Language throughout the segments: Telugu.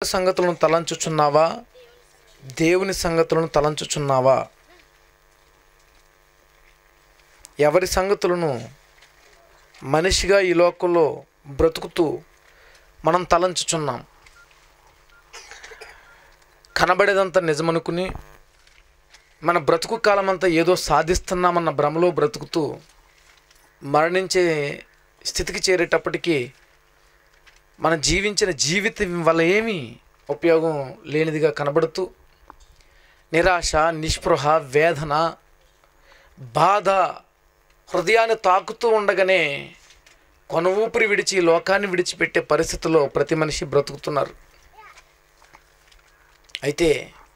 సంగతులను తలంచుచున్నావా దేవుని సంగతులను తలంచుచున్నావా ఎవరి సంగతులను మనిషిగా ఈ లోకంలో బ్రతుకుతూ మనం తలంచుచున్నాం కనబడేదంతా నిజమనుకుని మన బ్రతుకు కాలం అంతా ఏదో సాధిస్తున్నామన్న భ్రమలో బ్రతుకుతూ మరణించే స్థితికి చేరేటప్పటికీ మనం జీవించిన జీవితం వల్ల ఏమీ ఉపయోగం లేనిదిగా కనబడుతూ నిరాశ నిస్పృహ వేదన బాధ హృదయాన్ని తాకుతూ ఉండగానే కొన ఊపిరి విడిచి ఈ లోకాన్ని విడిచిపెట్టే పరిస్థితిలో ప్రతి మనిషి బ్రతుకుతున్నారు అయితే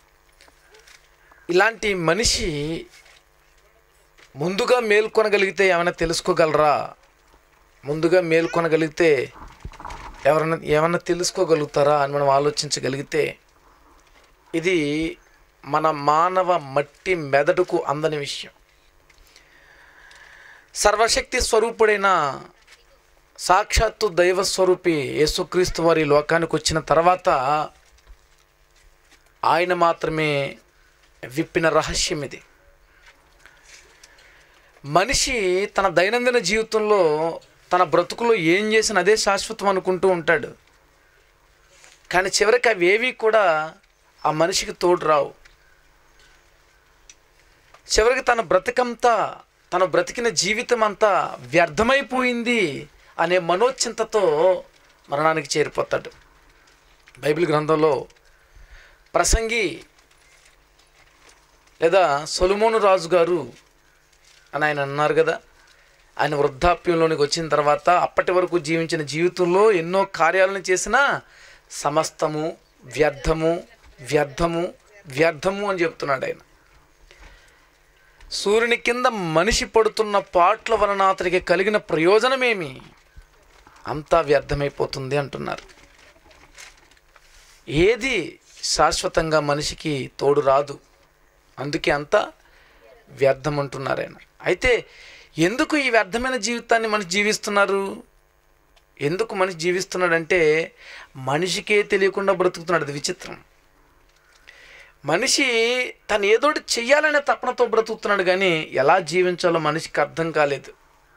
ఇలాంటి మనిషి ముందుగా మేల్కొనగలిగితే ఏమైనా తెలుసుకోగలరా ముందుగా మేల్కొనగలిగితే ఎవరైనా ఏమన్నా తెలుసుకోగలుగుతారా అని మనం ఆలోచించగలిగితే ఇది మన మానవ మట్టి మెదడుకు అందని విషయం సర్వశక్తి స్వరూపుడైన సాక్షాత్తు దైవ స్వరూపి యేసుక్రీస్తు వారి లోకానికి వచ్చిన తర్వాత ఆయన మాత్రమే విప్పిన రహస్యం ఇది మనిషి తన దైనందిన జీవితంలో తన బ్రతుకులో ఏం చేసిన అదే శాశ్వతం అనుకుంటూ ఉంటాడు కానీ చివరికి అవి ఏవి కూడా ఆ మనిషికి తోడు రావు చివరికి తన బ్రతికంతా తను బ్రతికిన జీవితం అంతా వ్యర్థమైపోయింది అనే మనోచింతతో మరణానికి చేరిపోతాడు బైబిల్ గ్రంథంలో ప్రసంగి లేదా సొలుమోను రాజు గారు అని ఆయన అన్నారు కదా ఆయన వృద్ధాప్యంలోనికి వచ్చిన తర్వాత అప్పటి వరకు జీవించిన జీవితంలో ఎన్నో కార్యాలను చేసినా సమస్తము వ్యర్థము వ్యర్థము వ్యర్థము అని చెప్తున్నాడు ఆయన సూర్యుని కింద మనిషి పడుతున్న పాట్ల వలన అతనికి కలిగిన ప్రయోజనమేమి అంతా వ్యర్థమైపోతుంది అంటున్నారు ఏది శాశ్వతంగా మనిషికి తోడు రాదు అందుకే అంతా వ్యర్థం అంటున్నారు ఆయన అయితే ఎందుకు ఈ వ్యర్థమైన జీవితాన్ని మనిషి జీవిస్తున్నారు ఎందుకు మనిషి జీవిస్తున్నాడంటే మనిషికే తెలియకుండా బ్రతుకుతున్నాడు అది విచిత్రం మనిషి తను ఏదోటి చెయ్యాలనే తపనతో బ్రతుకుతున్నాడు కానీ ఎలా జీవించాలో మనిషికి అర్థం కాలేదు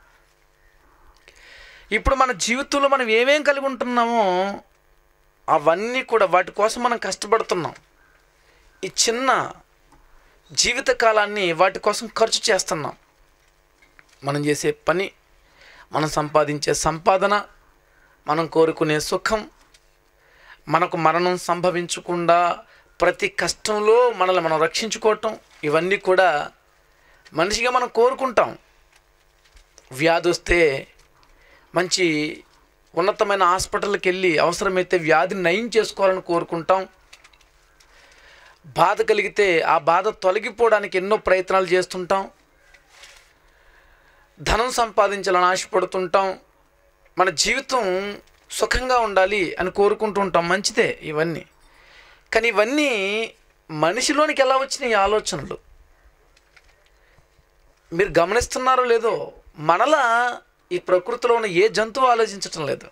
ఇప్పుడు మన జీవితంలో మనం ఏమేం కలిగి ఉంటున్నామో అవన్నీ కూడా వాటి కోసం మనం కష్టపడుతున్నాం ఈ చిన్న జీవిత కాలాన్ని వాటి కోసం ఖర్చు చేస్తున్నాం మనం చేసే పని మనం సంపాదించే సంపాదన మనం కోరుకునే సుఖం మనకు మరణం సంభవించకుండా ప్రతి కష్టంలో మనల్ని మనం రక్షించుకోవటం ఇవన్నీ కూడా మనిషిగా మనం కోరుకుంటాం వ్యాధి వస్తే మంచి ఉన్నతమైన హాస్పిటల్కి వెళ్ళి అవసరమైతే వ్యాధిని నయం చేసుకోవాలని కోరుకుంటాం బాధ కలిగితే ఆ బాధ తొలగిపోవడానికి ఎన్నో ప్రయత్నాలు చేస్తుంటాం ధనం సంపాదించాలని ఆశపడుతుంటాం మన జీవితం సుఖంగా ఉండాలి అని కోరుకుంటూ ఉంటాం మంచిదే ఇవన్నీ కానీ ఇవన్నీ మనిషిలోనికి ఎలా వచ్చినాయి ఈ ఆలోచనలు మీరు గమనిస్తున్నారో లేదో మనలా ఈ ప్రకృతిలో ఉన్న ఏ జంతువు ఆలోచించటం లేదు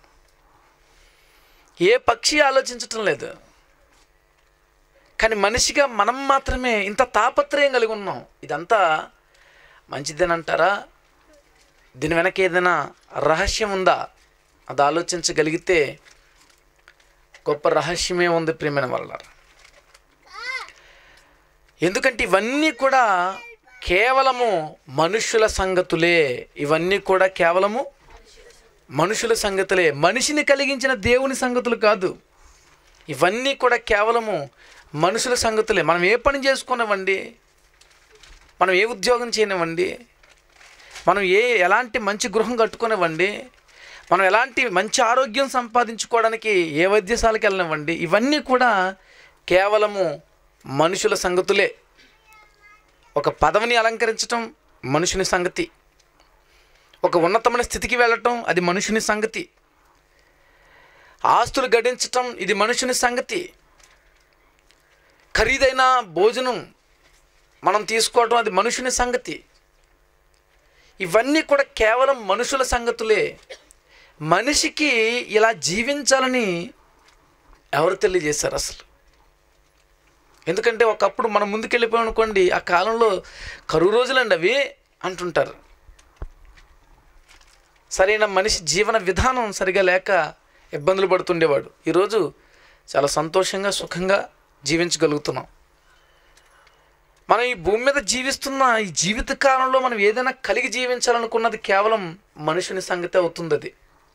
ఏ పక్షి ఆలోచించటం లేదు కానీ మనిషిగా మనం మాత్రమే ఇంత తాపత్రయం కలిగి ఉన్నాం ఇదంతా మంచిదేనంటారా దీని వెనక ఏదైనా రహస్యం ఉందా అది ఆలోచించగలిగితే గొప్ప రహస్యమే ఉంది ప్రియమైన వాళ్ళ ఎందుకంటే ఇవన్నీ కూడా కేవలము మనుషుల సంగతులే ఇవన్నీ కూడా కేవలము మనుషుల సంగతులే మనిషిని కలిగించిన దేవుని సంగతులు కాదు ఇవన్నీ కూడా కేవలము మనుషుల సంగతులే మనం ఏ పని చేసుకునివ్వండి మనం ఏ ఉద్యోగం చేయనివ్వండి మనం ఏ ఎలాంటి మంచి గృహం కట్టుకునివ్వండి మనం ఎలాంటి మంచి ఆరోగ్యం సంపాదించుకోవడానికి ఏ వైద్యశాలకు వెళ్ళనివ్వండి ఇవన్నీ కూడా కేవలము మనుషుల సంగతులే ఒక పదవిని అలంకరించటం మనుషుని సంగతి ఒక ఉన్నతమైన స్థితికి వెళ్ళటం అది మనుషుని సంగతి ఆస్తులు గడించటం ఇది మనుషుని సంగతి ఖరీదైన భోజనం మనం తీసుకోవటం అది మనుషుని సంగతి ఇవన్నీ కూడా కేవలం మనుషుల సంగతులే మనిషికి ఇలా జీవించాలని ఎవరు తెలియజేశారు అసలు ఎందుకంటే ఒకప్పుడు మనం ముందుకెళ్ళిపోయాం అనుకోండి ఆ కాలంలో కరువు రోజులండి అవి అంటుంటారు సరైన మనిషి జీవన విధానం సరిగా లేక ఇబ్బందులు పడుతుండేవాడు ఈరోజు చాలా సంతోషంగా సుఖంగా జీవించగలుగుతున్నాం మనం ఈ భూమి మీద జీవిస్తున్న ఈ జీవిత కాలంలో మనం ఏదైనా కలిగి జీవించాలనుకున్నది కేవలం మనుషుని సంగతే అవుతుంది అది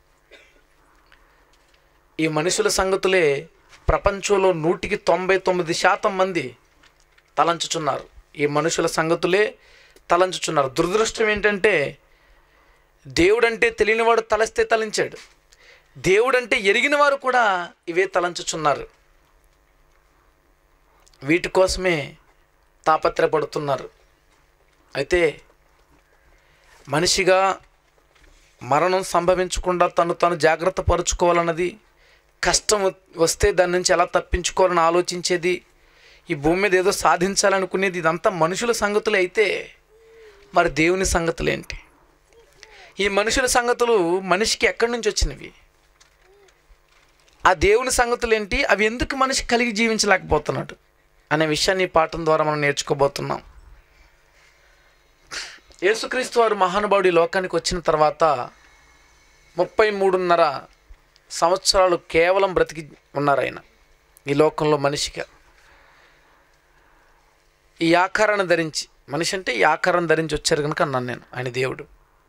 ఈ మనుషుల సంగతులే ప్రపంచంలో నూటికి తొంభై తొమ్మిది శాతం మంది తలంచుచున్నారు ఈ మనుషుల సంగతులే తలంచుచున్నారు దురదృష్టం ఏంటంటే దేవుడంటే తెలియనివాడు తలస్తే తలంచాడు దేవుడంటే ఎరిగిన వారు కూడా ఇవే తలంచుచున్నారు వీటి కోసమే తాపత్రపడుతున్నారు అయితే మనిషిగా మరణం సంభవించకుండా తను తాను జాగ్రత్త పరుచుకోవాలన్నది కష్టం వస్తే దాని నుంచి ఎలా తప్పించుకోవాలని ఆలోచించేది ఈ భూమి మీద ఏదో సాధించాలనుకునేది ఇదంతా మనుషుల సంగతులు అయితే మరి దేవుని సంగతులు ఏంటి ఈ మనుషుల సంగతులు మనిషికి ఎక్కడి నుంచి వచ్చినవి ఆ దేవుని సంగతులు ఏంటి అవి ఎందుకు మనిషి కలిగి జీవించలేకపోతున్నాడు అనే విషయాన్ని ఈ పాఠం ద్వారా మనం నేర్చుకోబోతున్నాం యేసుక్రీస్తు వారు మహానుభావుడి లోకానికి వచ్చిన తర్వాత ముప్పై మూడున్నర సంవత్సరాలు కేవలం బ్రతికి ఉన్నారు ఆయన ఈ లోకంలో మనిషిగా ఈ ఆకారాన్ని ధరించి మనిషి అంటే ఈ ఆకారం ధరించి వచ్చారు కనుక అన్నాను నేను ఆయన దేవుడు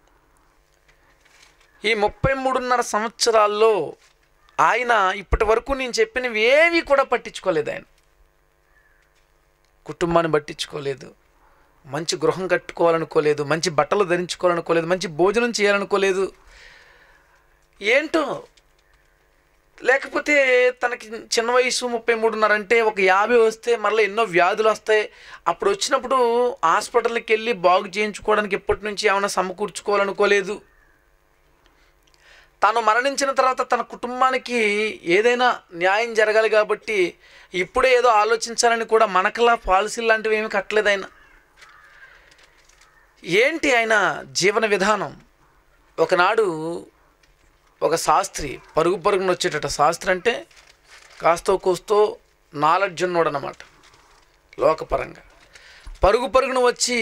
ఈ ముప్పై మూడున్నర సంవత్సరాల్లో ఆయన ఇప్పటి వరకు నేను చెప్పినవి ఏవి కూడా పట్టించుకోలేదు ఆయన కుటుంబాన్ని పట్టించుకోలేదు మంచి గృహం కట్టుకోవాలనుకోలేదు మంచి బట్టలు ధరించుకోవాలనుకోలేదు మంచి భోజనం చేయాలనుకోలేదు ఏంటో లేకపోతే తనకి చిన్న వయసు ముప్పై మూడున్నర అంటే ఒక యాభై వస్తే మరలా ఎన్నో వ్యాధులు వస్తాయి అప్పుడు వచ్చినప్పుడు హాస్పిటల్కి వెళ్ళి బాగు చేయించుకోవడానికి ఎప్పటి నుంచి ఏమైనా సమకూర్చుకోవాలనుకోలేదు తాను మరణించిన తర్వాత తన కుటుంబానికి ఏదైనా న్యాయం జరగాలి కాబట్టి ఇప్పుడే ఏదో ఆలోచించాలని కూడా మనకలా పాలసీలు లాంటివి ఏమీ కట్టలేదు ఆయన ఏంటి ఆయన జీవన విధానం ఒకనాడు ఒక శాస్త్రి పరుగు పరుగున వచ్చేటట శాస్త్రి అంటే కాస్తో కూస్తో నాలెడ్జ్ ఉన్నోడు అనమాట లోకపరంగా పరుగు పరుగున వచ్చి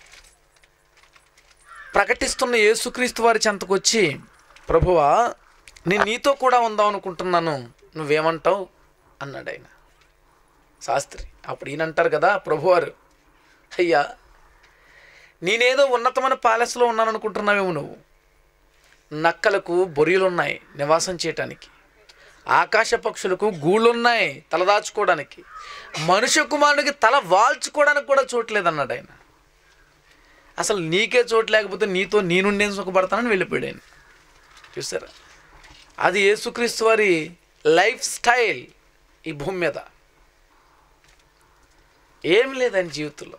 ప్రకటిస్తున్న యేసుక్రీస్తు వారి చెంతకు వచ్చి ప్రభువా నేను నీతో కూడా ఉందాం అనుకుంటున్నాను నువ్వేమంటావు అన్నాడు ఆయన శాస్త్రి అప్పుడు ఈయన అంటారు కదా ప్రభువారు అయ్యా నేనేదో ఉన్నతమైన ప్యాలెస్లో ఉన్నాను అనుకుంటున్నావేమో నువ్వు నక్కలకు బొరియలు ఉన్నాయి నివాసం చేయటానికి ఆకాశ పక్షులకు గూళ్ళున్నాయి తలదాచుకోవడానికి మనుష్య కుమారుడికి తల వాల్చుకోవడానికి కూడా చోట్లేదు అన్నాడు ఆయన అసలు నీకే చోటు లేకపోతే నీతో నేనుండే సుఖపడతానని వెళ్ళిపోయాడు ఆయన చూసారా అది యేసుక్రీస్తు వారి లైఫ్ స్టైల్ ఈ భూమి మీద ఏం లేదు ఆయన జీవితంలో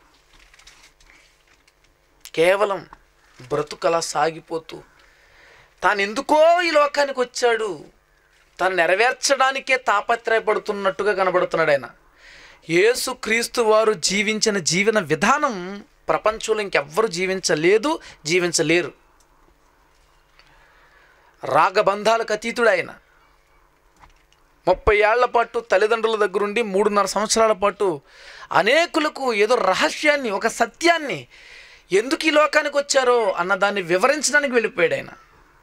కేవలం బ్రతుకలా సాగిపోతూ తాను ఎందుకో ఈ లోకానికి వచ్చాడు తాను నెరవేర్చడానికే తాపత్రయపడుతున్నట్టుగా కనబడుతున్నాడు ఆయన యేసు క్రీస్తు వారు జీవించిన జీవన విధానం ప్రపంచంలో ఇంకెవ్వరు జీవించలేదు జీవించలేరు రాగబంధాలకు అతీతుడు ఆయన ముప్పై ఏళ్ల పాటు తల్లిదండ్రుల దగ్గరుండి మూడున్నర సంవత్సరాల పాటు అనేకులకు ఏదో రహస్యాన్ని ఒక సత్యాన్ని ఎందుకు ఈ లోకానికి వచ్చారో అన్న దాన్ని వివరించడానికి వెళ్ళిపోయాడు ఆయన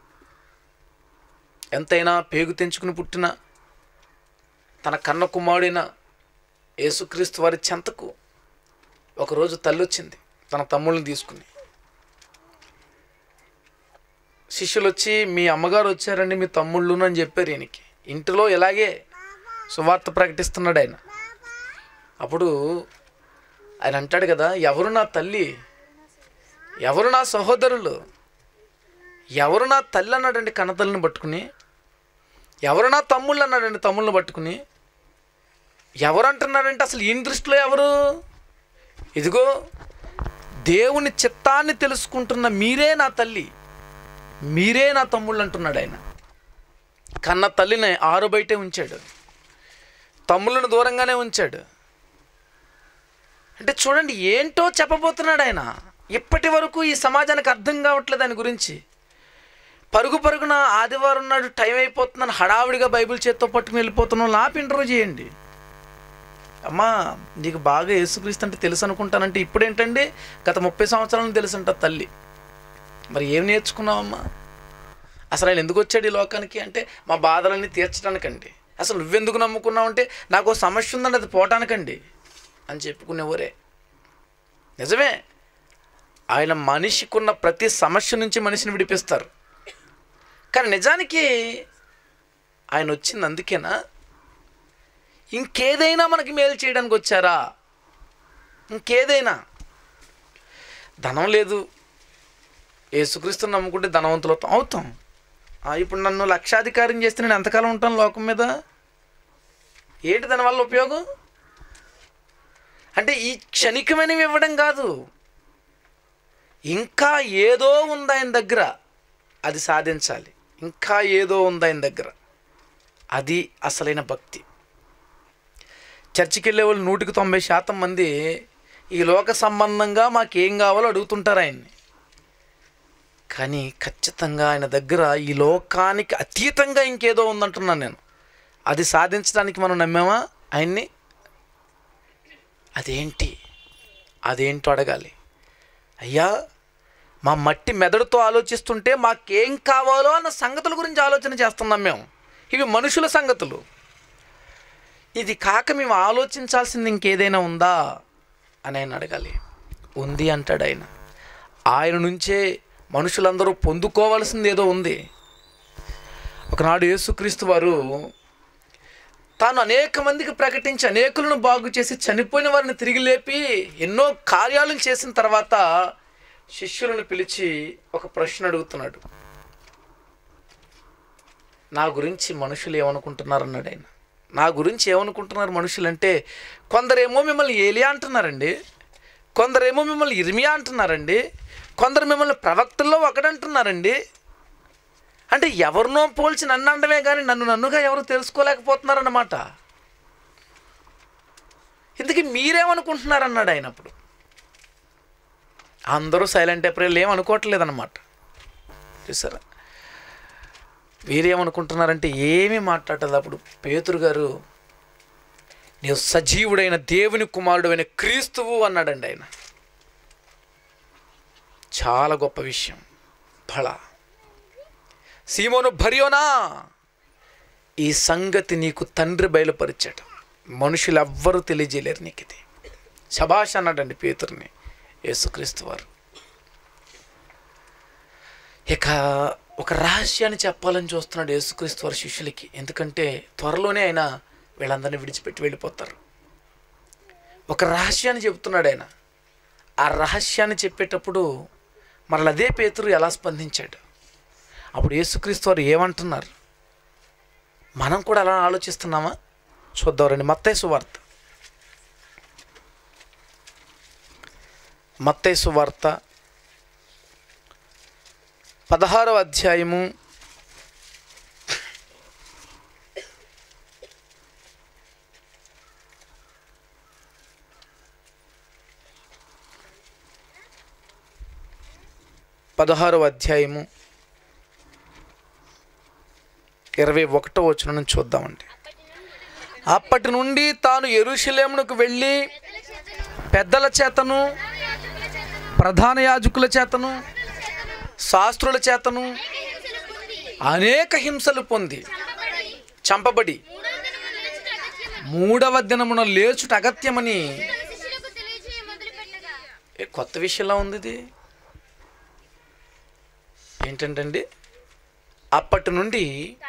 ఎంతైనా పేగు తెంచుకుని పుట్టిన తన కన్న కుమారుడైన యేసుక్రీస్తు వారి చెంతకు ఒకరోజు తల్లి వచ్చింది తన తమ్ముళ్ళని తీసుకుని శిష్యులు వచ్చి మీ అమ్మగారు వచ్చారండి మీ తమ్ముళ్ళు అని చెప్పారు ఈయనకి ఇంటిలో ఇలాగే సువార్త ప్రకటిస్తున్నాడు ఆయన అప్పుడు ఆయన అంటాడు కదా ఎవరు నా తల్లి ఎవరు నా సహోదరులు ఎవరు నా తల్లి అన్నాడండి కన్నతల్లిని పట్టుకుని ఎవరు నా తమ్ముళ్ళు అన్నాడండి తమ్ముళ్ళని పట్టుకుని ఎవరు అంటున్నాడంటే అసలు ఈయన దృష్టిలో ఎవరు ఇదిగో దేవుని చిత్తాన్ని తెలుసుకుంటున్న మీరే నా తల్లి మీరే నా తమ్ముళ్ళు అంటున్నాడు ఆయన కన్న తల్లిని ఆరు బయటే ఉంచాడు తమ్ముళ్ళను దూరంగానే ఉంచాడు అంటే చూడండి ఏంటో చెప్పబోతున్నాడు ఆయన ఇప్పటి వరకు ఈ సమాజానికి అర్థం కావట్లేదు దాని గురించి పరుగు పరుగున ఆదివారం నాడు టైం అయిపోతుందని హడావిడిగా బైబిల్ చేత్తో పట్టుకుని వెళ్ళిపోతున్నాం లాపి ఇంటర్వ్యూ చేయండి అమ్మా నీకు బాగా యేసుక్రీస్తు అంటే తెలుసు అనుకుంటానంటే ఇప్పుడేంటండి గత ముప్పై సంవత్సరాలను తెలుసు అంట తల్లి మరి ఏం నేర్చుకున్నావమ్మా అసలు ఆయన ఎందుకు వచ్చాడు ఈ లోకానికి అంటే మా బాధలన్నీ తీర్చడానికండి అసలు నువ్వెందుకు నమ్ముకున్నావు అంటే నాకు ఓ సమస్య ఉందండి అది పోవటానికండి అని చెప్పుకునేవరే నిజమే ఆయన మనిషికున్న ప్రతి సమస్య నుంచి మనిషిని విడిపిస్తారు కానీ నిజానికి ఆయన వచ్చింది అందుకేనా ఇంకేదైనా మనకి మేలు చేయడానికి వచ్చారా ఇంకేదైనా ధనం లేదు యేసుక్రీస్తుని నమ్ముకుంటే ధనవంతులు అవుతాం అవుతాం ఆ, ఇప్పుడు నన్ను లక్షాధికారం చేస్తే నేను ఎంతకాలం ఉంటాను లోకం మీద ఏంటి దానివల్ల ఉపయోగం అంటే ఈ క్షణికమైనవి ఇవ్వడం కాదు ఇంకా ఏదో ఉంది ఆయన దగ్గర అది సాధించాలి ఇంకా ఏదో ఉంది ఆయన దగ్గర అది అసలైన భక్తి చర్చికి వెళ్ళే వాళ్ళు నూటికి తొంభై శాతం మంది ఈ లోక సంబంధంగా మాకేం కావాలో అడుగుతుంటారు ఆయన్ని కానీ ఖచ్చితంగా ఆయన దగ్గర ఈ లోకానికి అతీతంగా ఇంకేదో ఉందంటున్నాను నేను అది సాధించడానికి మనం నమ్మామా ఆయన్ని అదేంటి అదేంటో అడగాలి అయ్యా మా మట్టి మెదడుతో ఆలోచిస్తుంటే మాకేం కావాలో అన్న సంగతుల గురించి ఆలోచన చేస్తున్నాం మేము ఇవి మనుషుల సంగతులు ఇది కాక మేము ఆలోచించాల్సింది ఇంకేదైనా ఉందా అని ఆయన అడగాలి ఉంది అంటాడు ఆయన ఆయన నుంచే మనుషులందరూ పొందుకోవాల్సింది ఏదో ఉంది ఒకనాడు యేసుక్రీస్తు వారు తాను అనేక మందికి ప్రకటించి అనేకులను బాగు చేసి చనిపోయిన వారిని తిరిగి లేపి ఎన్నో కార్యాలను చేసిన తర్వాత శిష్యులను పిలిచి ఒక ప్రశ్న అడుగుతున్నాడు నా గురించి మనుషులు ఏమనుకుంటున్నారు అన్నాడు ఆయన నా గురించి ఏమనుకుంటున్నారు మనుషులు అంటే కొందరేమో మిమ్మల్ని ఏలియా అంటున్నారండి కొందరేమో మిమ్మల్ని ఇర్మియా అంటున్నారండి కొందరు మిమ్మల్ని ప్రవక్తల్లో ఒకడంటున్నారండి అంటే ఎవరినో పోల్చి నన్ను అండమే కానీ నన్ను నన్నుగా ఎవరు తెలుసుకోలేకపోతున్నారన్నమాట ఇందుకే మీరేమనుకుంటున్నారన్నాడు ఆయన అప్పుడు అందరూ సైలెంట్ ఏప్రిల్ ఏమనుకోవట్లేదన్నమాట చూసారా వీరేమనుకుంటున్నారంటే ఏమీ మాట్లాడలేదు అప్పుడు పేతురు గారు నీవు సజీవుడైన దేవుని కుమారుడు అయిన క్రీస్తువు అన్నాడండి ఆయన చాలా గొప్ప విషయం ఫళ సీమోను భర్యోనా ఈ సంగతి నీకు తండ్రి బయలుపరిచాడు మనుషులు ఎవ్వరూ తెలియజేయలేరు నీకు ఇది శభాష్ అన్నాడండి పేతుర్ని యేసుక్రీస్తు వారు ఇక ఒక రహస్యాన్ని చెప్పాలని చూస్తున్నాడు యేసుక్రీస్తు వారి శిష్యులకి ఎందుకంటే త్వరలోనే ఆయన వీళ్ళందరినీ విడిచిపెట్టి వెళ్ళిపోతారు ఒక రహస్యాన్ని చెబుతున్నాడు ఆయన ఆ రహస్యాన్ని చెప్పేటప్పుడు మరల అదే పేతురు ఎలా స్పందించాడు అప్పుడు యేసుక్రీస్తు వారు ఏమంటున్నారు మనం కూడా అలా ఆలోచిస్తున్నామా చూద్దాం రండి మత్తైసు వార్త మత్తైసు వార్త పదహారవ అధ్యాయము పదహారవ అధ్యాయము ఇరవై ఒకటో వచనం నుంచి చూద్దామండి అప్పటి నుండి తాను ఎరుషలేమునకు వెళ్ళి పెద్దల చేతను ప్రధాన యాజకుల చేతను శాస్త్రుల చేతను అనేక హింసలు పొంది చంపబడి మూడవ దినమున లేచుట అగత్యమని ఏ కొత్త విషయంలో ఉంది ఇది ఏంటంటండి అప్పటి నుండి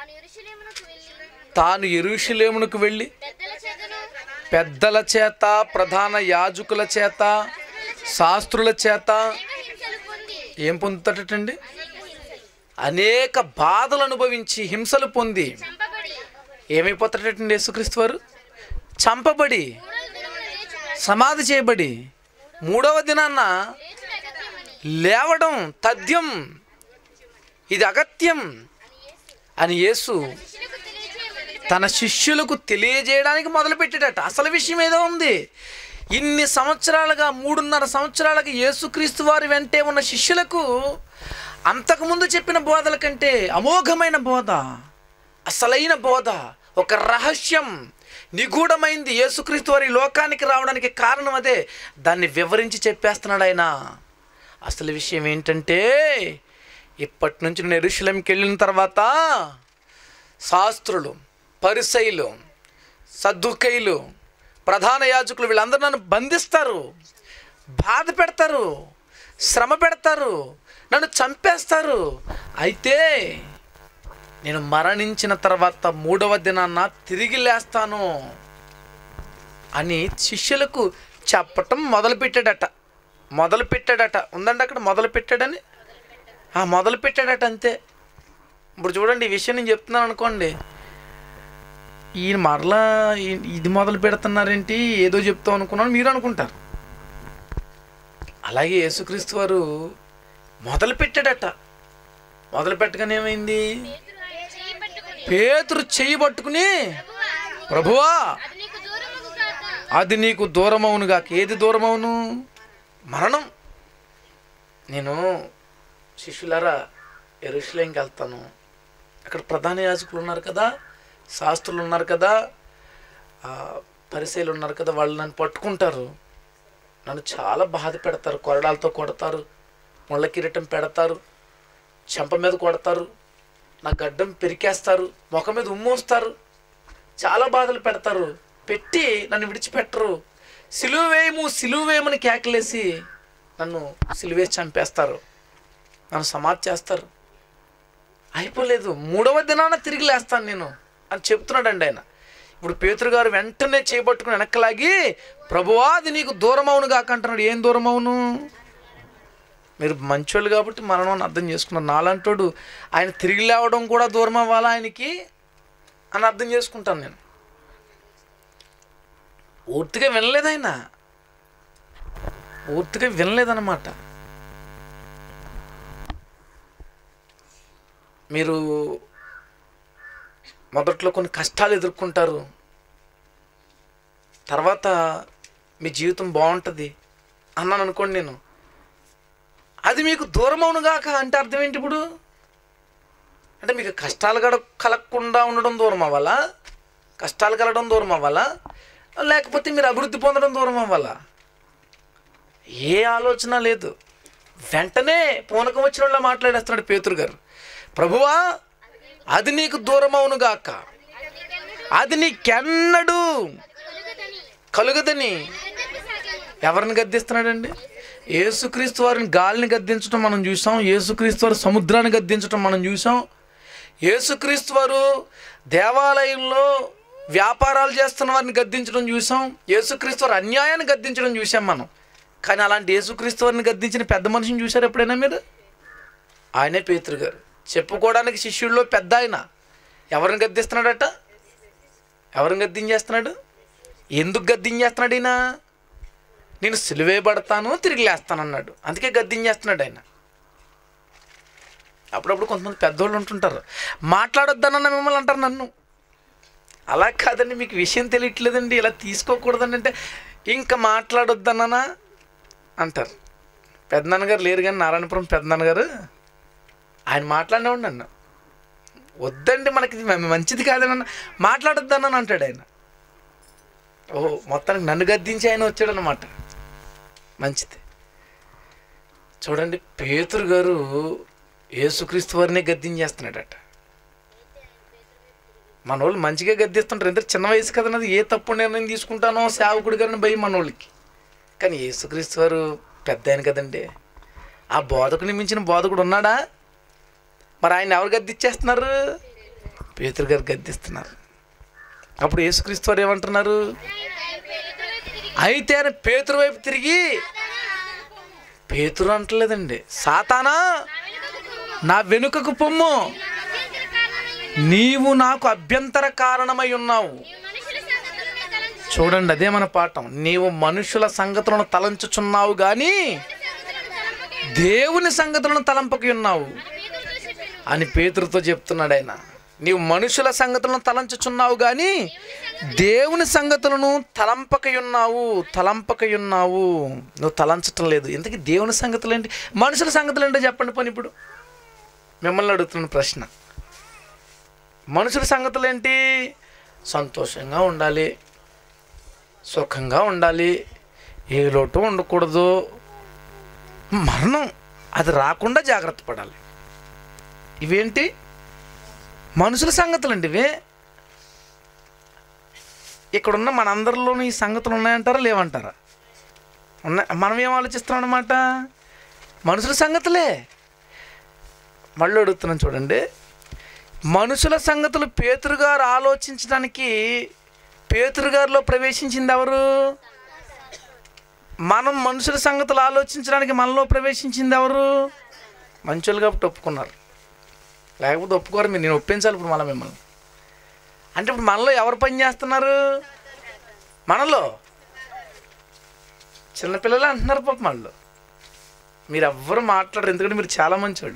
తాను ఎరుషలేమునకు వెళ్ళి పెద్దల చేత ప్రధాన యాజకుల చేత శాస్త్రుల చేత ఏం పొందుతాడటండి అనేక బాధలు అనుభవించి హింసలు పొంది ఏమైపోతాడటండి యేసుక్రీస్తు వారు చంపబడి సమాధి చేయబడి మూడవ దినాన్న లేవడం తథ్యం ఇది అగత్యం అని యేసు తన శిష్యులకు తెలియజేయడానికి మొదలుపెట్టాడట అసలు విషయం ఏదో ఉంది ఇన్ని సంవత్సరాలుగా మూడున్నర సంవత్సరాలుగా యేసుక్రీస్తు వారి వెంటే ఉన్న శిష్యులకు అంతకుముందు చెప్పిన బోధల కంటే అమోఘమైన బోధ అసలైన బోధ ఒక రహస్యం నిగూఢమైంది యేసుక్రీస్తు వారి ఈ లోకానికి రావడానికి కారణం అదే దాన్ని వివరించి చెప్పేస్తున్నాడు ఆయన అసలు విషయం ఏంటంటే ఇప్పటి నుంచి నేను ఎరుశలంకి వెళ్ళిన తర్వాత శాస్త్రులు పరిసైలు సద్దుకైలు ప్రధాన యాజకులు వీళ్ళందరూ నన్ను బంధిస్తారు బాధ పెడతారు శ్రమ పెడతారు నన్ను చంపేస్తారు అయితే నేను మరణించిన తర్వాత మూడవ దినాన్న తిరిగి లేస్తాను అని శిష్యులకు చెప్పటం మొదలు పెట్టాడట మొదలు పెట్టాడట ఉందండి అక్కడ మొదలు పెట్టాడని ఆ మొదలు పెట్టాడట అంతే ఇప్పుడు చూడండి ఈ విషయం నేను చెప్తున్నాను అనుకోండి ఈయన మరలా ఈ- ఇది మొదలు పెడుతున్నారేంటి ఏదో చెప్తాం అనుకున్నాను మీరు అనుకుంటారు అలాగే యేసుక్రీస్తు వారు మొదలు పెట్టాడట మొదలు పెట్టగానే ఏమైంది చేయి పట్టుకుని పేతురు చెయ్యి పట్టుకుని ప్రభువా అది నీకు దూరముగు కాక అది నీకు దూరమవునుగాక ఏది దూరమవును మరణం నేను శిష్యులారా ఎరుషులేంకి వెళ్తాను అక్కడ ప్రధాన యాజకులు ఉన్నారు కదా శాస్త్రులు ఉన్నారు కదా ఆ, పరిశీలు ఉన్నారు కదా వాళ్ళు నన్ను పట్టుకుంటారు నన్ను చాలా బాధ పెడతారు కొరడాలతో కొడతారు ముళ్ళ కిరీటం పెడతారు చెంప మీద కొడతారు నా గడ్డం పెరికేస్తారు ముఖం మీద ఉమ్మోస్తారు చాలా బాధలు పెడతారు పెట్టి నన్ను విడిచిపెట్టరు సిలువ వేయము సిలువ వేయమని కేకలేసి నన్ను సిలువేసి చంపేస్తారు నన్ను సమాధి చేస్తారు అయిపోలేదు మూడవ దినాన తిరిగి లేస్తాను నేను అని చెప్తున్నాడండి ఆయన ఇప్పుడు పేతురు గారు వెంటనే చేపట్టుకుని వెనక్కలాగి ప్రభువా అది నీకు దూరం అవును కాక అంటున్నాడు ఏం దూరం అవును మీరు మంచోళ్ళు కాబట్టి మరణం అని అర్థం చేసుకున్నారు నాలంటోడు ఆయన తిరిగి లేవడం కూడా దూరం అవ్వాలా ఆయనకి అని అర్థం చేసుకుంటాను నేను పూర్తిగా వినలేదు ఆయన పూర్తిగా వినలేదన్నమాట మీరు మొదట్లో కొన్ని కష్టాలు ఎదుర్కొంటారు తర్వాత మీ జీవితం బాగుంటుంది అన్నాను అనుకోండి నేను అది మీకు దూరం అవునుగాక అంటే అర్థం ఏంటి ఇప్పుడు అంటే మీకు కష్టాలు గడ కలగకుండా ఉండడం దూరం అవ్వాలా కష్టాలు కలగడం దూరం అవ్వాలా లేకపోతే మీరు అభివృద్ధి పొందడం దూరం అవ్వాలా ఏ ఆలోచన లేదు వెంటనే పూనకం వచ్చిన వాళ్ళ మాట్లాడేస్తున్నాడు పేతురు గారు ప్రభువా అది నీకు దూరం అవునుగాక అది నీకెన్నడు కలుగదని ఎవరిని గద్దిస్తున్నాడండి యేసుక్రీస్తు వారిని గాలిని గద్దించడం మనం చూసాం యేసుక్రీస్తు వారు సముద్రాన్ని గద్దించడం మనం చూసాం యేసుక్రీస్తు వారు దేవాలయంలో వ్యాపారాలు చేస్తున్న వారిని గద్దించడం చూసాం యేసుక్రీస్తు వారు అన్యాయాన్ని గద్దించడం చూసాం మనం కానీ అలాంటి యేసుక్రీస్తు వారిని గద్దించిన పెద్ద మనిషిని చూశారు ఎప్పుడైనా మీరు ఆయనే పేతురు గారు చెప్పుకోవడానికి శిష్యుల్లో పెద్ద ఆయన ఎవరిని గద్దిస్తున్నాడట ఎవరిని గద్దించేస్తున్నాడు ఎందుకు గద్దించేస్తున్నాడు ఈయన నేను సిలువేయబడతాను తిరిగి లేస్తాను అన్నాడు అందుకే గద్దించేస్తున్నాడు ఆయన అప్పుడప్పుడు కొంతమంది పెద్దోళ్ళు ఉంటుంటారు మాట్లాడొద్దనన్న మిమ్మల్ని అంటారు నన్ను అలా కాదండి మీకు విషయం తెలియట్లేదండి ఇలా తీసుకోకూడదండి అంటే ఇంకా మాట్లాడొద్దననా అంటారు పెద్దనాన్న గారు లేరు కానీ నారాయణపురం పెద్దనాన్న గారు ఆయన మాట్లాడినవాడు నన్ను వద్దండి మనకి ఇది మ- మంచిది కాదన్న మాట్లాడొద్దనని అంటాడు ఆయన ఓ మొత్తానికి నన్ను గద్దించి ఆయన వచ్చాడనమాట మంచిది చూడండి పేతురు గారు యేసుక్రీస్తు వారినే గద్దించేస్తున్నాడట మన వాళ్ళు మంచిగా గద్దిస్తుంటారు ఎంత చిన్న వయసు కదా నాది ఏ తప్పు నిర్ణయం తీసుకుంటానో సేవకుడు గారిని భయం మన వాళ్ళకి కానీ యేసుక్రీస్తు వారు పెద్ద ఆయన కదండి ఆ బోధకుని మించిన బోధకుడు ఉన్నాడా మరి ఆయన ఎవరు గద్దిచ్చేస్తున్నారు పేతురు గారు గద్దిస్తున్నారు అప్పుడు యేసుక్రీస్తు వారు ఏమంటున్నారు అయితే ఆయన పేతురు వైపు తిరిగి పేతురు అంటలేదండి సాతానా నా వెనుకకు పొమ్ము నీవు నాకు అభ్యంతర కారణమై ఉన్నావు మనుషుల సంగతులను తలంచు చూడండి అదే మన పాఠం నీవు మనుషుల సంగతులను తలంచుచున్నావు కానీ దేవుని సంగతులను తలంపకి ఉన్నావు పేతురుతో చెప్పెను అని పేతురుతో చెప్తున్నాడు ఆయన నీవు మనుషుల సంగతులను తలంచుచున్నావు కానీ దేవుని సంగతులను తలంపకయున్నావు తలంపకయున్నావు నువ్వు తలంచటం లేదు ఇంతకీ దేవుని సంగతులు ఏంటి మనుషుల సంగతులు ఏంటో చెప్పండి పని ఇప్పుడు మిమ్మల్ని అడుగుతున్న ప్రశ్న మనుషుల సంగతులు ఏంటి సంతోషంగా ఉండాలి సుఖంగా ఉండాలి ఏ లోటు ఉండకూడదు మరణం అది రాకుండా జాగ్రత్త పడాలి ఇవేంటి మనుషుల సంగతులు అండి ఇవే ఇక్కడున్న మనందరిలోనూ ఈ సంగతులు ఉన్నాయంటారా లేవంటారా ఉన్నాయి మనం ఏం ఆలోచిస్తున్నాం అనమాట మనుషుల సంగతులే మళ్ళీ అడుగుతున్నాను చూడండి మనుషుల సంగతులు పేతురు గారు ఆలోచించడానికి పేతురు గారిలో ప్రవేశించింది ఎవరు మనం మనుషుల సంగతులు ఆలోచించడానికి మనలో ప్రవేశించింది ఎవరు మంచోళ్ళు కాబట్టి ఒప్పుకున్నారు లేకపోతే ఒప్పుకోరు మీరు నేను ఒప్పించాలి ఇప్పుడు మళ్ళీ మిమ్మల్ని అంటే ఇప్పుడు మనలో ఎవరు పని చేస్తున్నారు మనలో చిన్నపిల్లలు అంటున్నారు పాప మనలో మీరు ఎవ్వరు మాట్లాడరు ఎందుకంటే మీరు చాలా మంచోళ్ళు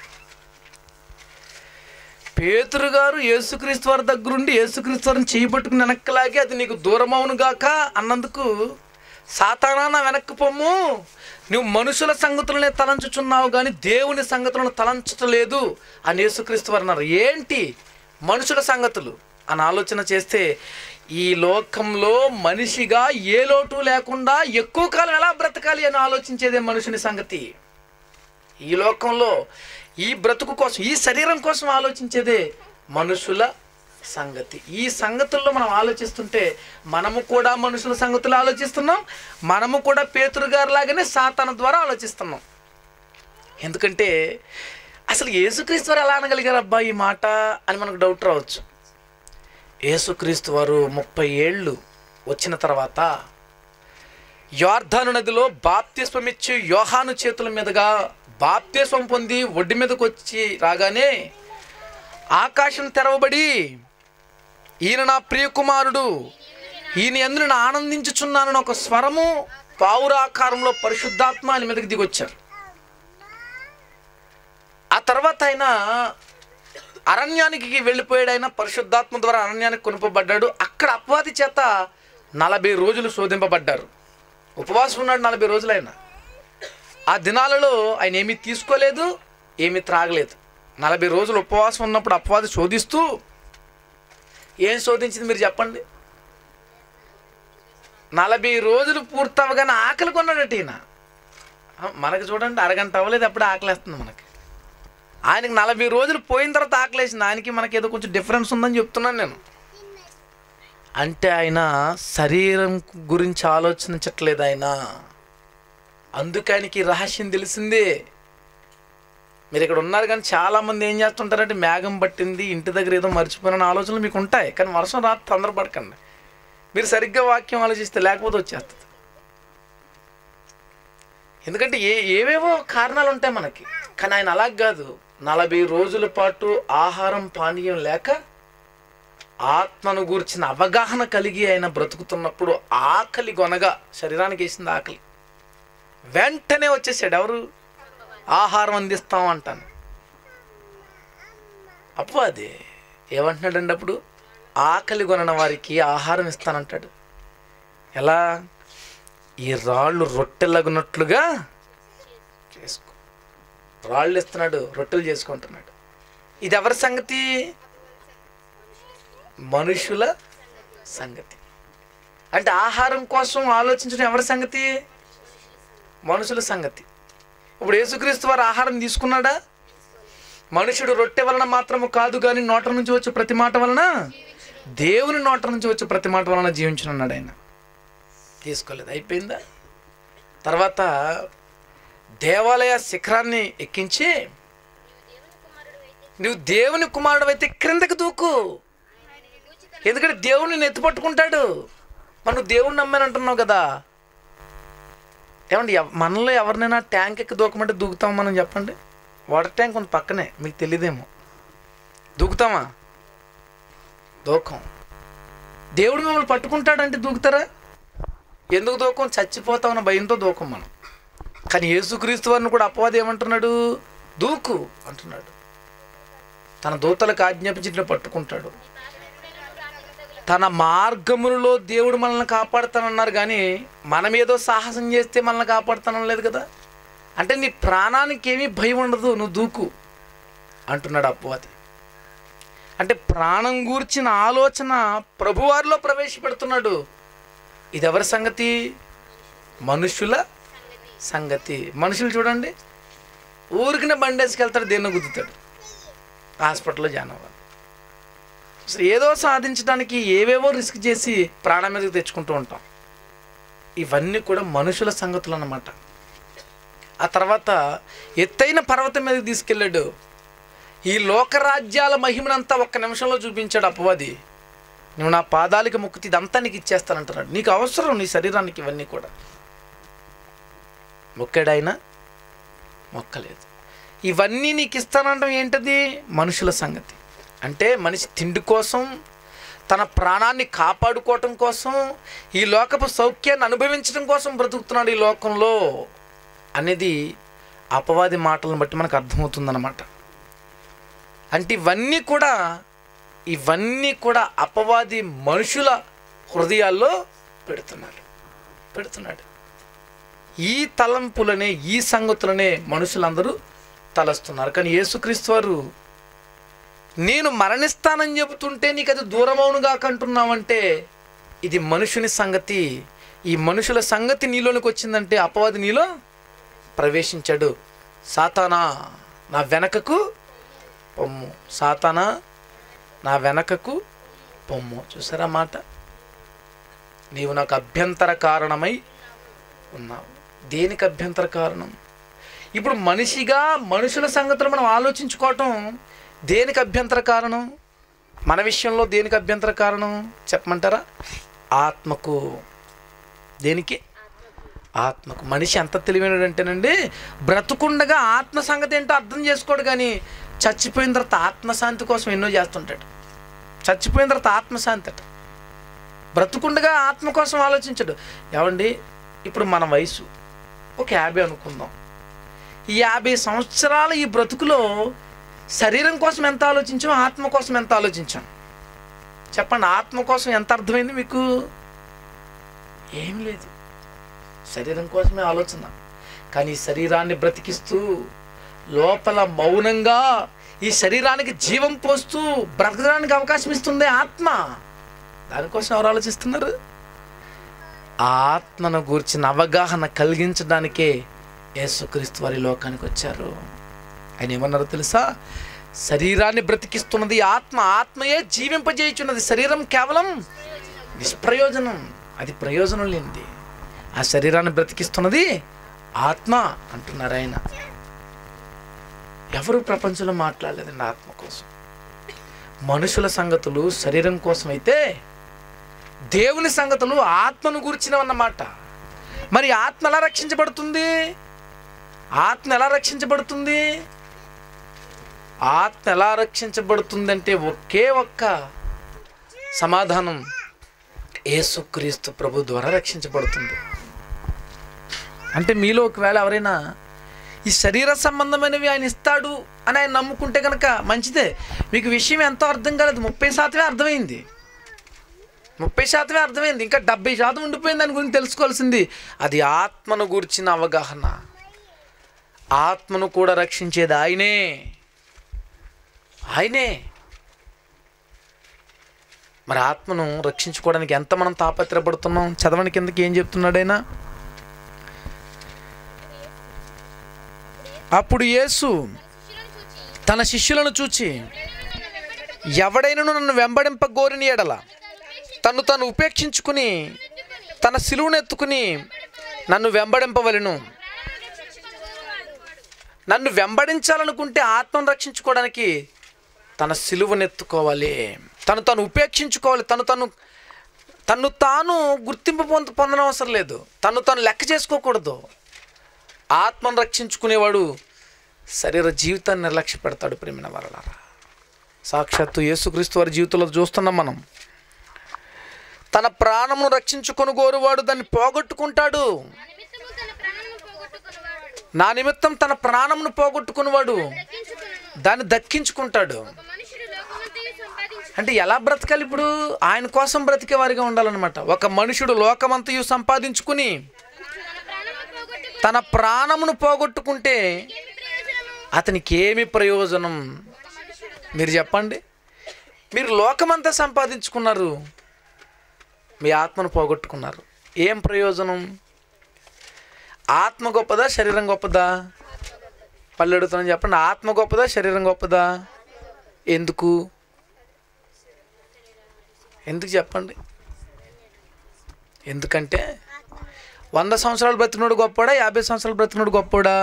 పేతురు గారు యేసుక్రీస్తు వారి దగ్గరుండి యేసుక్రీస్తు వారిని చేయబట్టుకుని వెనక్కలాగి అది నీకు దూరం అవును గాక అన్నందుకు సాతానా నా వెనక్కి పొమ్ము నువ్వు మనుషుల సంగతులనే తలంచుచున్నావు కానీ దేవుని సంగతులను తలంచలేదు అని యేసుక్రీస్తు వారు అన్నారు ఏంటి మనుషుల సంగతులు అని ఆలోచన చేస్తే ఈ లోకంలో మనిషిగా ఏ లోటు లేకుండా ఎక్కువ కాలం ఎలా బ్రతకాలి అని ఆలోచించేదే మనుషుని సంగతి ఈ లోకంలో ఈ బ్రతుకు కోసం ఈ శరీరం కోసం ఆలోచించేదే మనుషుల సంగతి ఈ సంగతుల్లో మనం ఆలోచిస్తుంటే మనము కూడా మనుషుల సంగతులు ఆలోచిస్తున్నాం మనము కూడా పేతురు గారి లాగానే సాతాన ద్వారా ఆలోచిస్తున్నాం ఎందుకంటే అసలు యేసుక్రీస్తు వారు ఎలా అనగలిగారు అబ్బా ఈ మాట అని మనకు డౌట్ రావచ్చు యేసుక్రీస్తు వారు ముప్పై ఏళ్ళు వచ్చిన తర్వాత యోర్ధాను నదిలో బాప్తిస్వమిచ్చి యోహాను చేతుల మీదుగా బాప్తిస్వం పొంది ఒడ్డు మీదకి వచ్చి రాగానే ఆకాశం తెరవబడి ఈయన నా ప్రియకుమారుడు ఈయన ఎందు నేను ఆనందించుచున్నానని ఒక స్వరము పావురాకారంలో పరిశుద్ధాత్మ ఆయన మీదకి దిగొచ్చారు ఆ తర్వాత ఆయన అరణ్యానికి వెళ్ళిపోయాడు ఆయన పరిశుద్ధాత్మ ద్వారా అరణ్యానికి కొనుపబడ్డాడు అక్కడ అపవాది చేత నలభై రోజులు శోధింపబడ్డారు ఉపవాసం ఉన్నాడు నలభై రోజులు ఆయన ఆ దినాలలో ఆయన ఏమీ తీసుకోలేదు ఏమీ త్రాగలేదు నలభై రోజులు ఉపవాసం ఉన్నప్పుడు అపవాది శోధిస్తూ ఏం శోధించింది మీరు చెప్పండి నలభై రోజులు పూర్తవగానే ఆకలి కొన్నాడట ఈయన ఆ, మనకి చూడండి అరగంట అవ్వలేదు అప్పుడే ఆకలేస్తుంది మనకి ఆయనకి నలభై రోజులు పోయిన తర్వాత ఆకలేసింది ఆయనకి మనకి ఏదో కొంచెం డిఫరెన్స్ ఉందని చెప్తున్నాను నేను అంటే ఆయన శరీరం గురించి ఆలోచించట్లేదు ఆయన అందుకే ఆయనకి ఈ రహస్యం తెలిసిందే మీరు ఇక్కడ ఉన్నారు కానీ చాలామంది ఏం చేస్తుంటారంటే మేఘం పట్టింది ఇంటి దగ్గర ఏదో మర్చిపోయిన ఆలోచనలు మీకు ఉంటాయి కానీ వర్షం రాత్రి తొందరపడకండి మీరు సరిగ్గా వాక్యం ఆలోచిస్తే లేకపోతే వచ్చేస్తుంది ఎందుకంటే ఏ ఏవేవో కారణాలు ఉంటాయి మనకి కానీ ఆయన అలా కాదు నలభై రోజుల పాటు ఆహారం పానీయం లేక ఆత్మను గూర్చిన అవగాహన కలిగి ఆయన బ్రతుకుతున్నప్పుడు ఆకలి గొనగా శరీరానికి వేసింది ఆకలి వెంటనే వచ్చేసాడు ఎవరు ఆహారం అందిస్తాం అంటాను అప్పు అది ఏమంటున్నాడండి అప్పుడు ఆకలి కొనన వారికి ఆహారం ఇస్తానంటాడు ఎలా ఈ రాళ్ళు రొట్టెలగునట్లుగా చేసుకో రాళ్ళు ఇస్తున్నాడు రొట్టెలు చేసుకుంటున్నాడు ఇది ఎవరి సంగతి మనుషుల సంగతి అంటే ఆహారం కోసం ఆలోచించడం ఎవరి సంగతి మనుషుల సంగతి ఇప్పుడు యేసుక్రీస్తు వారు ఆహారం తీసుకున్నాడా మనుషుడు రొట్టె వలన మాత్రము కాదు కానీ నోట నుంచి వచ్చే ప్రతి మాట వలన దేవుని నోట నుంచి వచ్చే ప్రతి మాట వలన జీవించనున్నాడు ఆయన తీసుకోలేదు అయిపోయిందా తర్వాత దేవాలయ శిఖరాన్ని ఎక్కించి నువ్వు దేవుని కుమారుడు అయితే క్రిందకి దూకు ఎందుకంటే దేవుడిని నిన్ను ఎత్తుపట్టుకుంటాడు మరి నువ్వు దేవుడిని నమ్మానంటున్నావు కదా ఏమండి ఎవ- మనలో ఎవరినైనా ట్యాంక్ ఎక్కి దూకమంటే దూకుతాం మనం చెప్పండి వాటర్ ట్యాంక్ ఉంది పక్కనే మీకు తెలియదేమో దూకుతామా దూకం దేవుడు మిమ్మల్ని పట్టుకుంటాడంటే దూకుతారా ఎందుకు దూకం చచ్చిపోతామన్న భయంతో దూకం మనం కానీ యేసుక్రీస్తు వారిని కూడా అపవాది ఏమంటున్నాడు దూకు అంటున్నాడు తన దూతలకు ఆజ్ఞాపించిన పట్టుకుంటాడు తన మార్గములలో దేవుడు మనల్ని కాపాడుతానన్నారు కానీ మనం ఏదో సాహసం చేస్తే మనల్ని కాపాడుతానం లేదు కదా అంటే నీ ప్రాణానికి ఏమీ భయం ఉండదు నువ్వు దూకు అంటున్నాడు అపవాది అంటే ప్రాణం గూర్చిన ఆలోచన ప్రభువారిలో ప్రవేశపెడుతున్నాడు ఇది ఎవరి సంగతి మనుషుల సంగతి మనుషులు చూడండి ఊరికిన బండేసుకెళ్తాడు దేన్ని గుద్దుతాడు హాస్పిటల్లో జాయిన్ అవ్వాలి అసలు ఏదో సాధించడానికి ఏవేవో రిస్క్ చేసి ప్రాణం మీదకి తెచ్చుకుంటూ ఉంటాం ఇవన్నీ కూడా మనుషుల సంగతులు అన్నమాట ఆ తర్వాత ఎత్తైన పర్వతం మీదకి తీసుకెళ్ళాడు ఈ లోకరాజ్యాల మహిమనంతా ఒక్క నిమిషంలో చూపించాడు అపవాది నువ్వు నా పాదాలకి మొక్కుతి ఇదంతా నీకు ఇచ్చేస్తానంటున్నాడు నీకు అవసరం నీ శరీరానికి ఇవన్నీ కూడా మొక్కాడాయన మొక్కలేదు ఇవన్నీ నీకు ఇస్తానంటాం ఏంటది మనుషుల సంగతి అంటే మనిషి తిండి కోసం తన ప్రాణాన్ని కాపాడుకోవటం కోసం ఈ లోకపు సౌఖ్యాన్ని అనుభవించడం కోసం బ్రతుకుతున్నాడు ఈ లోకంలో అనేది అపవాది మాటలను బట్టి మనకు అర్థమవుతుందన్నమాట అంటే ఇవన్నీ కూడా ఇవన్నీ కూడా అపవాది మనుషుల హృదయాల్లో పెడుతున్నాడు పెడుతున్నాడు ఈ తలంపులనే ఈ సంగతులనే మనుషులందరూ తలస్తున్నారు కానీ యేసుక్రీస్తు వారు నేను మరణిస్తానని చెబుతుంటే నీకు అది దూరమవునుగా కంటున్నావంటే ఇది మనుషుని సంగతి ఈ మనుషుల సంగతి నీలోనికి వచ్చిందంటే అపవాది నీలో ప్రవేశించాడు సాతానా నా వెనకకు పొమ్ము సాతానా నా వెనకకు పొమ్ము చూసారా మాట నీవు నాకు అభ్యంతర కారణమై ఉన్నావు దేనికి అభ్యంతర కారణం ఇప్పుడు మనిషిగా మనుషుల సంగతులు మనం ఆలోచించుకోవటం దేనికి అభ్యంతర కారణం మన విషయంలో దేనికి అభ్యంతర కారణం చెప్పమంటారా ఆత్మకు దేనికి ఆత్మకు మనిషి ఎంత తెలివైనడంటేనండి బ్రతుకుండగా ఆత్మ సంగతి ఏంటో అర్థం చేసుకోడు కానీ చచ్చిపోయిన తర్వాత ఆత్మశాంతి కోసం ఎన్నో చేస్తుంటాడు చచ్చిపోయిన తర్వాత ఆత్మశాంతి అట బ్రతుకుండగా ఆత్మ కోసం ఆలోచించడు ఏమండి ఇప్పుడు మన వయసు ఒక యాభై అనుకుందాం ఈ యాభై సంవత్సరాల ఈ బ్రతుకులో శరీరం కోసం ఎంత ఆలోచించాం ఆత్మ కోసం ఎంత ఆలోచించాం చెప్పండి ఆత్మ కోసం ఎంత అర్థమైంది మీకు ఏం లేదు శరీరం కోసమే ఆలోచన కానీ ఈ శరీరాన్ని బ్రతికిస్తూ లోపల మౌనంగా ఈ శరీరానికి జీవం పోస్తూ బ్రతకడానికి అవకాశం ఇస్తుంది ఆత్మ దానికోసం ఎవరు ఆలోచిస్తున్నారు ఆ ఆత్మను గూర్చిన అవగాహన కలిగించడానికే యేసుక్రీస్తు వారి లోకానికి వచ్చారు ఆయన ఏమన్నారో తెలుసా శరీరాన్ని బ్రతికిస్తున్నది ఆత్మ ఆత్మయే జీవింపజేయుచున్నది శరీరం కేవలం నిష్ప్రయోజనం అది ప్రయోజనం లేనిది ఆ శరీరాన్ని బ్రతికిస్తున్నది ఆత్మ అంటున్నారు ఆయన ఎవరు ప్రపంచంలో మాట్లాడలేదండి ఆత్మ కోసం మనుషుల సంగతులు శరీరం కోసం అయితే దేవుని సంగతులు ఆత్మను గురించినవన్నమాట మరి ఆత్మ ఎలా రక్షించబడుతుంది ఆత్మ ఎలా రక్షించబడుతుంది ఆత్మ ఎలా రక్షించబడుతుందంటే ఒకే ఒక్క సమాధానం యేసుక్రీస్తు ప్రభు ద్వారా రక్షించబడుతుంది అంటే మీలో ఒకవేళ ఎవరైనా ఈ శరీర సంబంధమైనవి ఆయన ఇస్తాడు అని ఆయన నమ్ముకుంటే కనుక మంచిదే మీకు విషయం ఎంతో అర్థం కాలేదు ముప్పై శాతమే అర్థమైంది ముప్పై శాతమే అర్థమైంది ఇంకా డెబ్బై శాతం ఉండిపోయింది దాని గురించి తెలుసుకోవాల్సింది అది ఆత్మను గురించిన అవగాహన ఆత్మను కూడా రక్షించేది ఆయనే ఆయనే మరి ఆత్మను రక్షించుకోవడానికి ఎంత మనం తాపత్రపడుతున్నాం చదవని కిందకి ఏం చెప్తున్నాడైనా అప్పుడు యేసు శిష్యులను చూచి తన శిష్యులను చూచి ఎవడైనను నన్ను వెంబడింప గోరిని ఎడల తను తను ఉపేక్షించుకుని తన సిలువను ఎత్తుకుని నన్ను వెంబడింపవలను నన్ను వెంబడించాలనుకుంటే ఆత్మను రక్షించుకోవడానికి తన సిలువను ఎత్తుకోవాలి తను తను ఉపేక్షించుకోవాలి తను తను తను తాను గుర్తింపు పొంద పొందనవసరం లేదు తను తను లెక్క చేసుకోకూడదు ఆత్మను రక్షించుకునేవాడు శరీర జీవితాన్ని నిర్లక్ష్య పెడతాడు ప్రేమిన వరలారా సాక్షాత్తు యేసుక్రీస్తు వారి జీవితంలో చూస్తున్నాం మనం తన ప్రాణమును రక్షించుకొని గోరువాడు దాన్ని పోగొట్టుకుంటాడు నిమిత్తము తన ప్రాణమును పోగొట్టుకున్నవాడు నా నిమిత్తం తన ప్రాణమును పోగొట్టుకునేవాడు దక్కించుకును దాన్ని దక్కించుకుంటాడు ఒక మనుషుడు లోకమంతయు సంపాదించు అంటే ఎలా బ్రతకాలి ఇప్పుడు ఆయన కోసం బ్రతికే వారిగా ఉండాలన్నమాట ఒక మనుషుడు లోకమంతయు సంపాదించుకుని తన ప్రాణమును తన ప్రాణమును పోగొట్టుకుని పోగొట్టుకుంటే ఏమి ప్రయోజనము అతనికి ఏమి ప్రయోజనం మీరు చెప్పండి మీరు లోకమంతా సంపాదించుకున్నారు మీ ఆత్మను పోగొట్టుకున్నారు ఏం ప్రయోజనం ఆత్మ గొప్పదా శరీరం గొప్పదా పళ్ళు అడుగుతున్నాను చెప్పండి ఆత్మ గొప్పదా శరీరం గొప్పదా ఎందుకు ఎందుకు చెప్పండి ఎందుకంటే వంద సంవత్సరాలు బ్రతికినోడు గొప్పోడా యాభై సంవత్సరాలు బ్రతికినోడు గొప్పోడా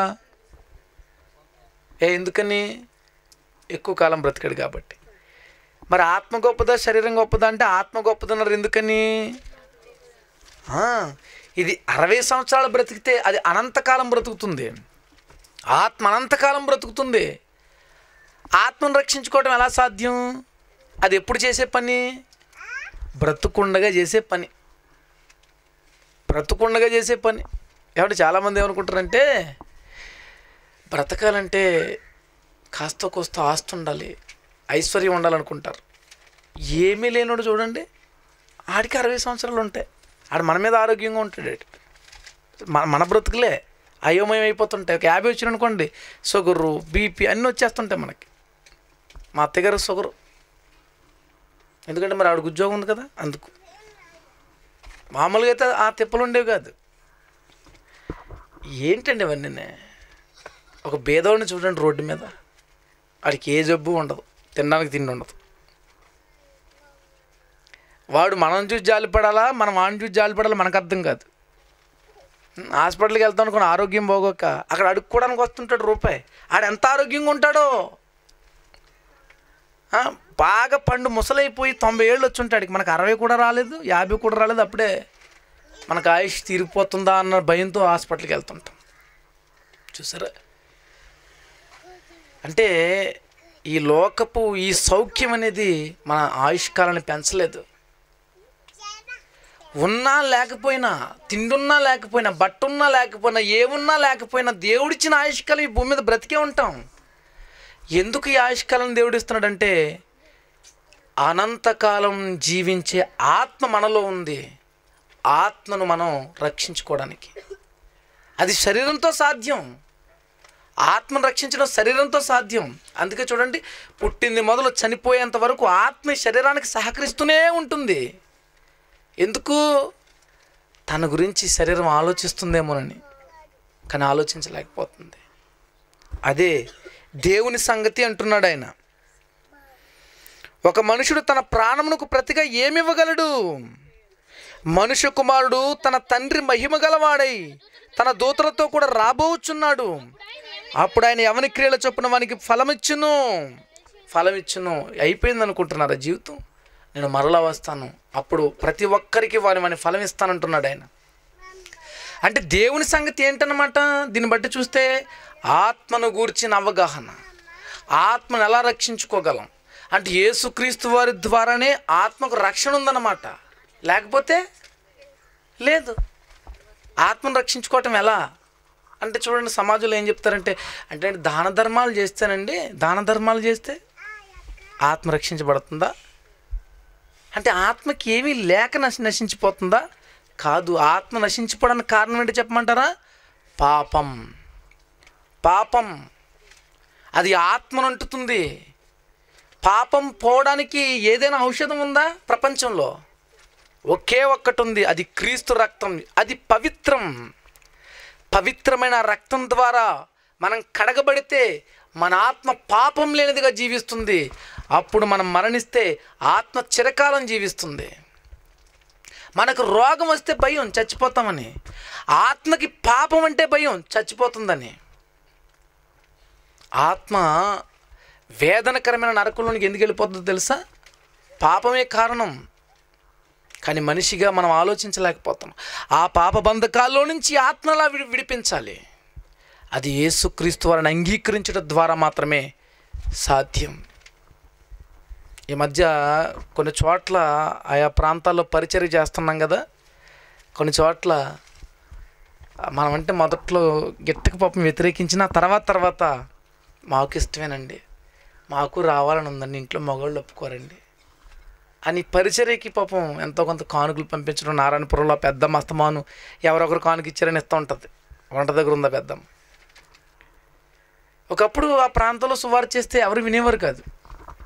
ఏ ఎందుకని ఎక్కువ కాలం బ్రతికాడు కాబట్టి మరి ఆత్మ గొప్పదా శరీరం గొప్పదా అంటే ఆత్మ గొప్పదన్నారు ఎందుకని ఆ, ఇది అరవై సంవత్సరాలు బ్రతికితే అది అనంతకాలం బ్రతుకుతుంది ఆత్మ అనంతకాలం బ్రతుకుతుంది ఆత్మను రక్షించుకోవడం ఎలా సాధ్యం అది ఎప్పుడు చేసే పని బ్రతుకుండగా చేసే పని బ్రతుకుండగా చేసే పని కాబట్టి చాలామంది ఏమనుకుంటారంటే బ్రతకాలంటే కాస్త కోస్త ఆస్తి ఉండాలి ఐశ్వర్యం ఉండాలనుకుంటారు ఏమీ లేనోడు చూడండి ఆడికి అరవై సంవత్సరాలు ఉంటాయి ఆడు మన మీద ఆరోగ్యంగా ఉంటాడు ఆడు. మన మన బ్రతుకులే అయోమయం అయిపోతుంటాయి ఒక యాభై వచ్చిన అనుకోండి షుగరు బీపీ అన్నీ వచ్చేస్తుంటాయి మనకి మా అత్తగారు షుగరు ఎందుకంటే మరి ఆవిడకి ఉద్యోగం ఉంది కదా అందుకు మామూలుగా అయితే ఆ తిప్పలు ఉండేవి కాదు ఏంటండి ఇవన్నీ ఒక భేదవాడిని చూడండి రోడ్డు మీద వాడికి ఏ జబ్బు ఉండదు తినడానికి తిండి ఉండదు వాడు మనం చూసి జాలిపడాలా మనం వాడిని చూసి జాలిపడాలా మనకు అర్థం కాదు ఉమ్, హాస్పిటల్కి వెళ్తాం అనుకుని ఆరోగ్యం పోగొక్క అక్కడ అడుక్కోవడానికి వస్తుంటాడు రూపాయి ఆడు ఎంత ఆరోగ్యంగా ఉంటాడో ఆ, బాగా పండు ముసలైపోయి తొంభై ఏళ్ళు వచ్చి ఉంటాడు మనకు అరవై కూడా రాలేదు యాభై కూడా రాలేదు అప్పుడే మనకు ఆయుష్ తీరిపోతుందా అన్న భయంతో హాస్పిటల్కి వెళ్తుంటాం చూసారా అంటే ఈ లోకపు ఈ సౌఖ్యం అనేది మన ఆయుష్కాలాన్ని పెంచలేదు ఉన్నా లేకపోయినా తిండున్నా లేకపోయినా బట్టున్నా లేకపోయినా ఏమున్నా లేకపోయినా దేవుడిచ్చిన ఆయుష్కాలం ఈ భూమి మీద బ్రతికే ఉంటాం ఎందుకు ఈ ఆయుష్కాలం దేవుడు ఇస్తున్నాడంటే అనంతకాలం జీవించే ఆత్మ మనలో ఉంది ఆత్మను మనం రక్షించుకోవడానికి అది శరీరంతో సాధ్యం ఆత్మను రక్షించడం శరీరంతో సాధ్యం అందుకే చూడండి పుట్టింది మొదలు చనిపోయేంత వరకు ఆత్మ ఈ శరీరానికి సహకరిస్తూనే ఉంటుంది ఎందుకు తన గురించి శరీరం ఆలోచిస్తుందేమోనని కానీ ఆలోచించలేకపోతుంది అదే దేవుని సంగతి అంటున్నాడు ఆయన ఒక మనుషుడు తన ప్రాణమునకు ప్రతిగా ఏమివ్వగలడు మనుష్య కుమారుడు తన తండ్రి మహిమ గలవాడై తన దూతలతో కూడా రాబోచున్నాడు అప్పుడు ఆయన ఎవని క్రియల చొప్పున వానికి ఫలమిచ్చును ఫలమిచ్చును అయిపోయింది అనుకుంటున్నారా జీవితం నేను మరలా వస్తాను అప్పుడు ప్రతి ఒక్కరికి వారి వాని ఫలం ఇస్తానంటున్నాడు ఆయన అంటే దేవుని సంగతి ఏంటన్నమాట దీన్ని బట్టి చూస్తే ఆత్మను గూర్చిన అవగాహన ఆత్మను ఎలా రక్షించుకోగలం అంటే యేసుక్రీస్తు వారి ద్వారానే ఆత్మకు రక్షణ ఉందన్నమాట లేకపోతే లేదు ఆత్మను రక్షించుకోవటం ఎలా అంటే చూడండి సమాజంలో ఏం చెప్తారంటే అంటే దాన ధర్మాలు చేస్తేనండి దాన ధర్మాలు చేస్తే ఆత్మ రక్షించబడుతుందా అంటే ఆత్మకి ఏమీ లేక నశ నశించిపోతుందా కాదు ఆత్మ నశించిపోవడానికి కారణం ఏంటి చెప్పమంటారా పాపం పాపం అది ఆత్మను అంటుతుంది పాపం పోవడానికి ఏదైనా ఔషధం ఉందా ప్రపంచంలో ఒకే ఒక్కటి ఉంది అది క్రీస్తు రక్తం అది పవిత్రం పవిత్రమైన రక్తం ద్వారా మనం కడగబడితే మన ఆత్మ పాపం లేనిదిగా జీవిస్తుంది అప్పుడు మనం మరణిస్తే ఆత్మ చిరకాలం జీవిస్తుంది మనకు రోగం వస్తే భయం చచ్చిపోతామని ఆత్మకి పాపం అంటే భయం చచ్చిపోతుందని ఆత్మ వేదనకరమైన నరకంలోనికి ఎందుకు వెళ్ళిపోతుందో తెలుసా పాపమే కారణం కానీ మనిషిగా మనం ఆలోచించలేకపోతాం ఆ పాప బంధకాల్లో నుంచి ఆత్మలా విడి విడిపించాలి అది యేసుక్రీస్తు వారిని అంగీకరించడం ద్వారా మాత్రమే సాధ్యం ఈ మధ్య కొన్ని చోట్ల ఆయా ప్రాంతాల్లో పరిచర్య చేస్తున్నాం కదా కొన్ని చోట్ల మనం అంటే మొదట్లో గిట్టక పాపం వ్యతిరేకించిన తర్వాత తర్వాత మాకు ఇష్టమేనండి మాకు రావాలని ఉందండి ఇంట్లో మగవాళ్ళు ఒప్పుకోరండి అని పరిచర్యకి పాపం ఎంతో కొంత కానుకలు పంపించడం నారాయణపురంలో ఆ పెద్దమ్మ అస్తమాను ఎవరొకరు కానుక ఇచ్చారని ఇస్తూ ఉంటుంది వంట దగ్గర ఉందా పెద్దమ్మ ఒకప్పుడు ఆ ప్రాంతంలో సువారు చేస్తే ఎవరు వినేవారు కాదు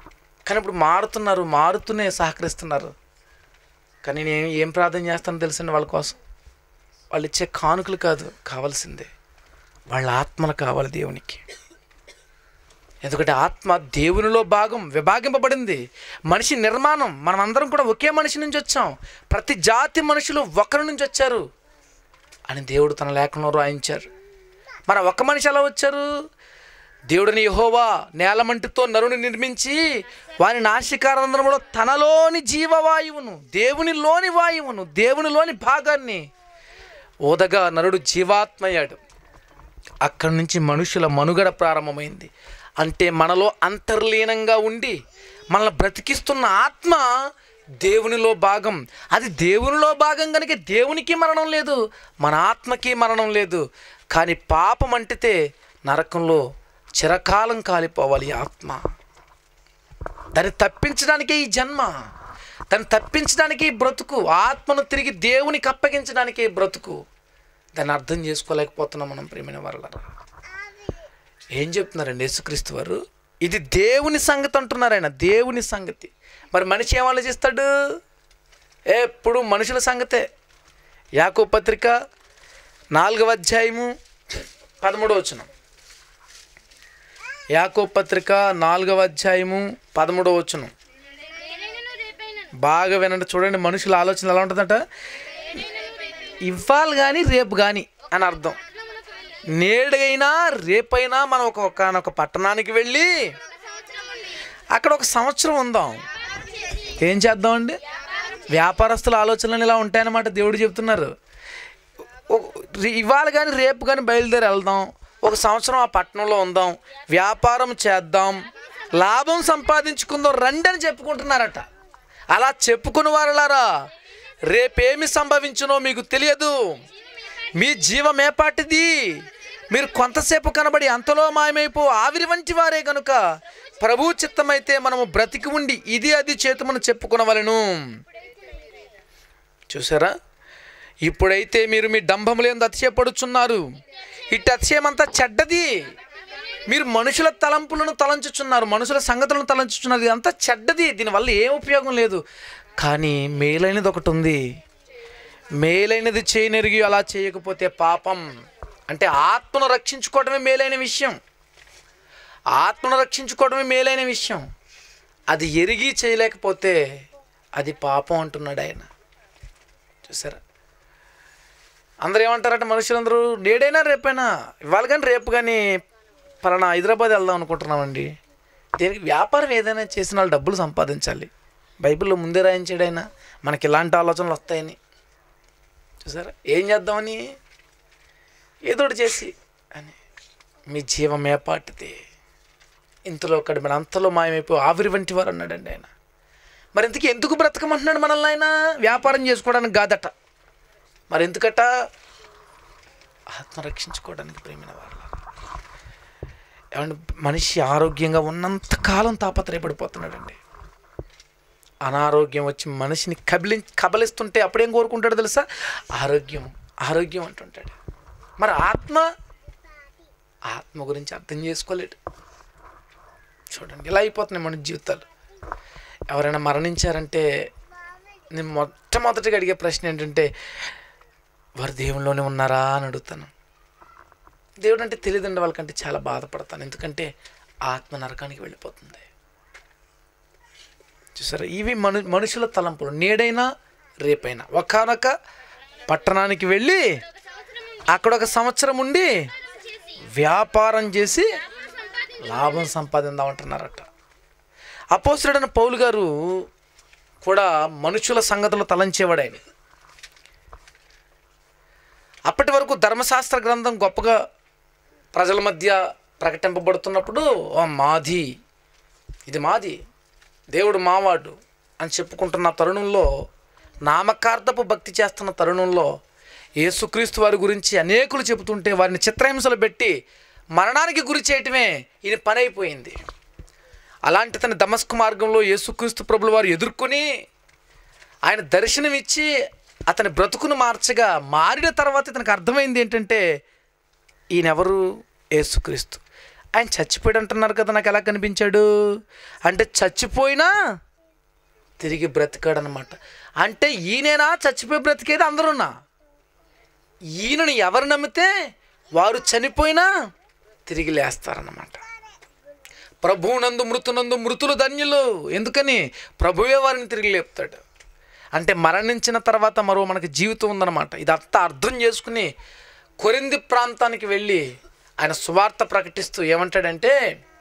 కానీ ఇప్పుడు మారుతున్నారు మారుతూనే సహకరిస్తున్నారు కానీ నేను ఏం ప్రార్థన చేస్తానో తెలుసండి వాళ్ళ కోసం వాళ్ళు ఇచ్చే కానుకలు కాదు కావాల్సిందే వాళ్ళ ఆత్మలు కావాలి దేవునికి ఎందుకంటే ఆత్మ దేవునిలో భాగం విభాగింపబడింది మనిషి నిర్మాణం మనం అందరం కూడా ఒకే మనిషి నుంచి వచ్చాం ప్రతి జాతి మనుషులు ఒకరి నుంచి వచ్చారు అని దేవుడు తన లేఖనంలో రాయించారు మరి ఆ ఒక్క మనిషి ఎలా వచ్చారు దేవుడిని యహోవా నేలమంటితో నరుని నిర్మించి వాని నాసికారంధ్రములో తనలోని జీవవాయువును దేవునిలోని వాయువును దేవునిలోని భాగాన్ని ఓదగా నరుడు జీవాత్మయ్యాడు అక్కడి నుంచి మనుషుల మనుగడ ప్రారంభమైంది అంటే మనలో అంతర్లీనంగా ఉండి మనల్ని బ్రతికిస్తున్న ఆత్మ దేవునిలో భాగం అది దేవునిలో భాగం కనుక దేవునికి మరణం లేదు మన ఆత్మకి మరణం లేదు కానీ పాపం అంటితే నరకంలో చిరకాలం కాలిపోవాలి ఈ ఆత్మ దాన్ని తప్పించడానికే ఈ జన్మ దాన్ని తప్పించడానికే ఈ బ్రతుకు ఆత్మను తిరిగి దేవునికి అప్పగించడానికే ఈ బ్రతుకు దాన్ని అర్థం చేసుకోలేకపోతున్నాం మనం ప్రేమైన వాళ్ళరా ఏం చెప్తున్నారండి యేసుక్రీస్తు వారు ఇది దేవుని సంగతి అంటున్నారు ఆయన దేవుని సంగతి మరి మనిషి ఏం ఆలోచిస్తాడు ఎప్పుడు మనుషుల సంగతే యాకో పత్రిక నాలుగవ అధ్యాయము పదమూడవ వచనం యాకో పత్రిక నాలుగవ అధ్యాయము పదమూడవ వచనం నేనైనను రేపైనను బాగా వినండి చూడండి మనుషుల ఆలోచన ఎలా ఉంటుందట నేనైనను రేపైనను ఇవ్వాలి కానీ రేపు కానీ అని అర్థం పట్టణములకు వెళ్ళి నేడైనా రేపైనా మనం ఒక ఒకనొక పట్టణానికి వెళ్ళి ఒక సంవత్సరం ఉండి అక్కడ ఒక సంవత్సరం ఉందాం వ్యాపారం చేసి ఏం చేద్దామండి వ్యాపారస్తుల ఆలోచనలు ఇలా ఉంటాయన్నమాట దేవుడు చెప్తున్నారు ఒక- రి- ఇవాళ కానీ రేపు కానీ బయలుదేరి వెళ్దాం ఒక సంవత్సరం ఆ పట్టణంలో ఉందాం వ్యాపారం చేద్దాం లాభం సంపాదించుకుందాం రండి అని చెప్పుకుంటున్నారట అలా చెప్పుకున్న వారులారా రేపేమి సంభవించునో మీకు తెలియదు మీ జీవం ఏపాటిది మీరు కొంతసేపు కనబడి అంతలో మాయమైపో ఆవిరి వంటి వారే గనుక ప్రభు చిత్తమైతే మనము బ్రతికి ఉండి ఇది అది చేతుమని చెప్పుకునవలను చూసారా ఇప్పుడైతే మీరు మీ డంబములందు అతిశయపడుచున్నారు ఇటు అతిశయమంతా చెడ్డది మీరు మనుషుల తలంపులను తలంచుచున్నారు మనుషుల సంగతులను తలంచుచున్నారు ఇదంతా చెడ్డది దీనివల్ల ఏం ఉపయోగం లేదు కానీ మేలైనది ఒకటి ఉంది మేలైనది చేయనెరిగి అలా చేయకపోతే పాపం అంటే ఆత్మను రక్షించుకోవడమే మేలైన విషయం ఆత్మను రక్షించుకోవడమే మేలైన విషయం అది ఎరిగి చేయలేకపోతే అది పాపం అంటున్నాడు ఆయన చూసారా అందరూ ఏమంటారంటే మనుషులందరూ నేడైనా రేపైనా ఇవాళ కానీ రేపు కానీ పలానా హైదరాబాద్ వెళ్దాం అనుకుంటున్నామండి దీనికి వ్యాపారం ఏదైనా చేసిన వాళ్ళు డబ్బులు సంపాదించాలి బైబిల్లో ముందే రాయించాడు ఆయన మనకి ఇలాంటి ఆలోచనలు వస్తాయని చూసారా ఏం చేద్దామని ఏదో ఒకటి చేసి అని మీ జీవం ఏపాటిది ఇంతలో కడిమిన అంతలో మాయమైపోయి ఆవిరి వంటి వారు అన్నాడండి ఆయన మరి ఇంతకీ ఎందుకు బ్రతకమంటున్నాడు మనల్ని ఆయన వ్యాపారం చేసుకోవడానికి కాదట మరి ఎందుకట ఆత్మ రక్షించుకోవడానికి ప్రేమిన వాళ్ళ ఏమంటే మనిషి ఆరోగ్యంగా ఉన్నంత కాలం తాపత్రయపడిపోతున్నాడండి అనారోగ్యం వచ్చి మనిషిని కబలి కబలిస్తుంటే అప్పుడేం కోరుకుంటాడు తెలుసా ఆరోగ్యం ఆరోగ్యం అంటుంటాడు మరి ఆత్మ ఆత్మ గురించి అర్థం చేసుకోలేడు చూడండి ఇలా అయిపోతున్నాయి మన జీవితాలు ఎవరైనా మరణించారంటే నేను మొట్టమొదటిగా అడిగే ప్రశ్న ఏంటంటే వారు దేవునిలోనే ఉన్నారా అని అడుగుతాను దేవుడు అంటే తెలియదండి వాళ్ళకంటే చాలా బాధపడతాను ఎందుకంటే ఆత్మ నరకానికి వెళ్ళిపోతుంది చూసారా ఇవి మను మనుషుల తలంపులు నేడైనా రేపైనా ఒకనొక పట్టణానికి వెళ్ళి ఒక సంవత్సరం ఉండి అక్కడ ఒక సంవత్సరం ఉండి చేసి వ్యాపారం చేసి సంపాదించి లాభం సంపాదిందామంటున్నారట అపోసరుడైన పౌలు గారు కూడా మనుషుల సంగతులు తలంచేవాడు ఆయన అప్పటి వరకు ధర్మశాస్త్ర గ్రంథం గొప్పగా ప్రజల మధ్య ప్రకటింపబడుతున్నప్పుడు "ఓ, మాది ఇది మాది దేవుడు మావాడు అని చెప్పుకుంటున్న తరుణంలో నామకార్థపు భక్తి చేస్తున్న తరుణంలో యేసుక్రీస్తు వారి గురించి అనేకులు చెబుతుంటే వారిని చిత్రహింసలు పెట్టి మరణానికి గురి చేయటమే ఈయన పని అయిపోయింది అలాంటి తన దమస్కు మార్గంలో యేసుక్రీస్తు ప్రభుల వారు ఎదుర్కొని ఆయన దర్శనమిచ్చి అతని బ్రతుకును మార్చగా మారిన తర్వాత ఇతనికి అర్థమైంది ఏంటంటే ఈయనెవరు యేసుక్రీస్తు ఆయన చచ్చిపోయాడు అంటున్నారు కదా నాకు ఎలా కనిపించాడు అంటే చచ్చిపోయినా తిరిగి బ్రతికాడు అనమాట అంటే ఈయనేనా చచ్చిపోయి బ్రతికేది అందరూనా ఈయనను ఎవరు నమ్మితే వారు చనిపోయినా తిరిగి లేస్తారన్నమాట ప్రభువునందు మృతునందు మృతులు ధన్యులు ఎందుకని ప్రభువే వారిని తిరిగి లేపుతాడు అంటే మరణించిన తర్వాత మరో మనకి జీవితం ఉందన్నమాట ఇదంతా అర్థం చేసుకుని కొరింది ప్రాంతానికి వెళ్ళి ఆయన సువార్త ప్రకటిస్తూ ఏమంటాడంటే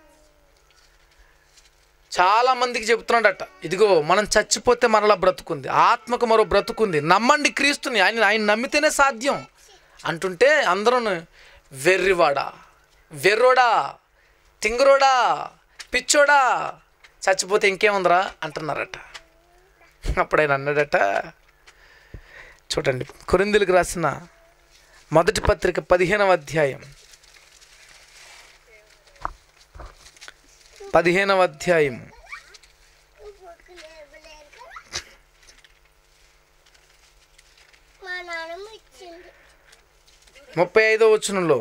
చాలా మందికి చెబుతున్నాడట ఇదిగో మనం చచ్చిపోతే మరలా బ్రతుకుంది ఆత్మకు మరో బ్రతుకుంది నమ్మండి క్రీస్తుని ఆయన ఆయన నమ్మితేనే సాధ్యం అంటుంటే అందరూ వెర్రివాడా వెర్రోడా తింగరోడా పిచ్చోడా చచ్చిపోతే ఇంకేముందిరా అంటున్నారట అప్పుడు ఆయన అన్నాడట చూడండి కొరిందులకు రాసిన మొదటి పత్రిక పదిహేనవ అధ్యాయం పదిహేనవ అధ్యాయం మా నాన్నమ్మ ఇచ్చింది ముప్పై ఐదో వచనంలో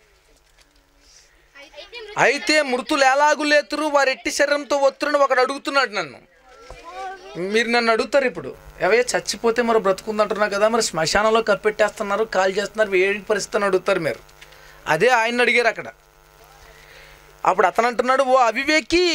అయితే అయితే మృతులు ఎలాగు లేతురు వారి ఎట్టి శరీరంతో ఒత్తురని ఒకడు అడుగుతున్నాడు నన్ను మీరు నన్ను అడుగుతారు ఇప్పుడు ఎవయ్య చచ్చిపోతే మరి బ్రతుకుందంటున్నారు కదా మరి శ్మశానంలో కప్పెట్టేస్తున్నారు కాల్ చేస్తున్నారు ఏడి పరిస్థితి అని అడుగుతారు మీరు అదే ఆయన అడిగారు అక్కడ అప్పుడు అతను అంటున్నాడు ఓ అవివేకి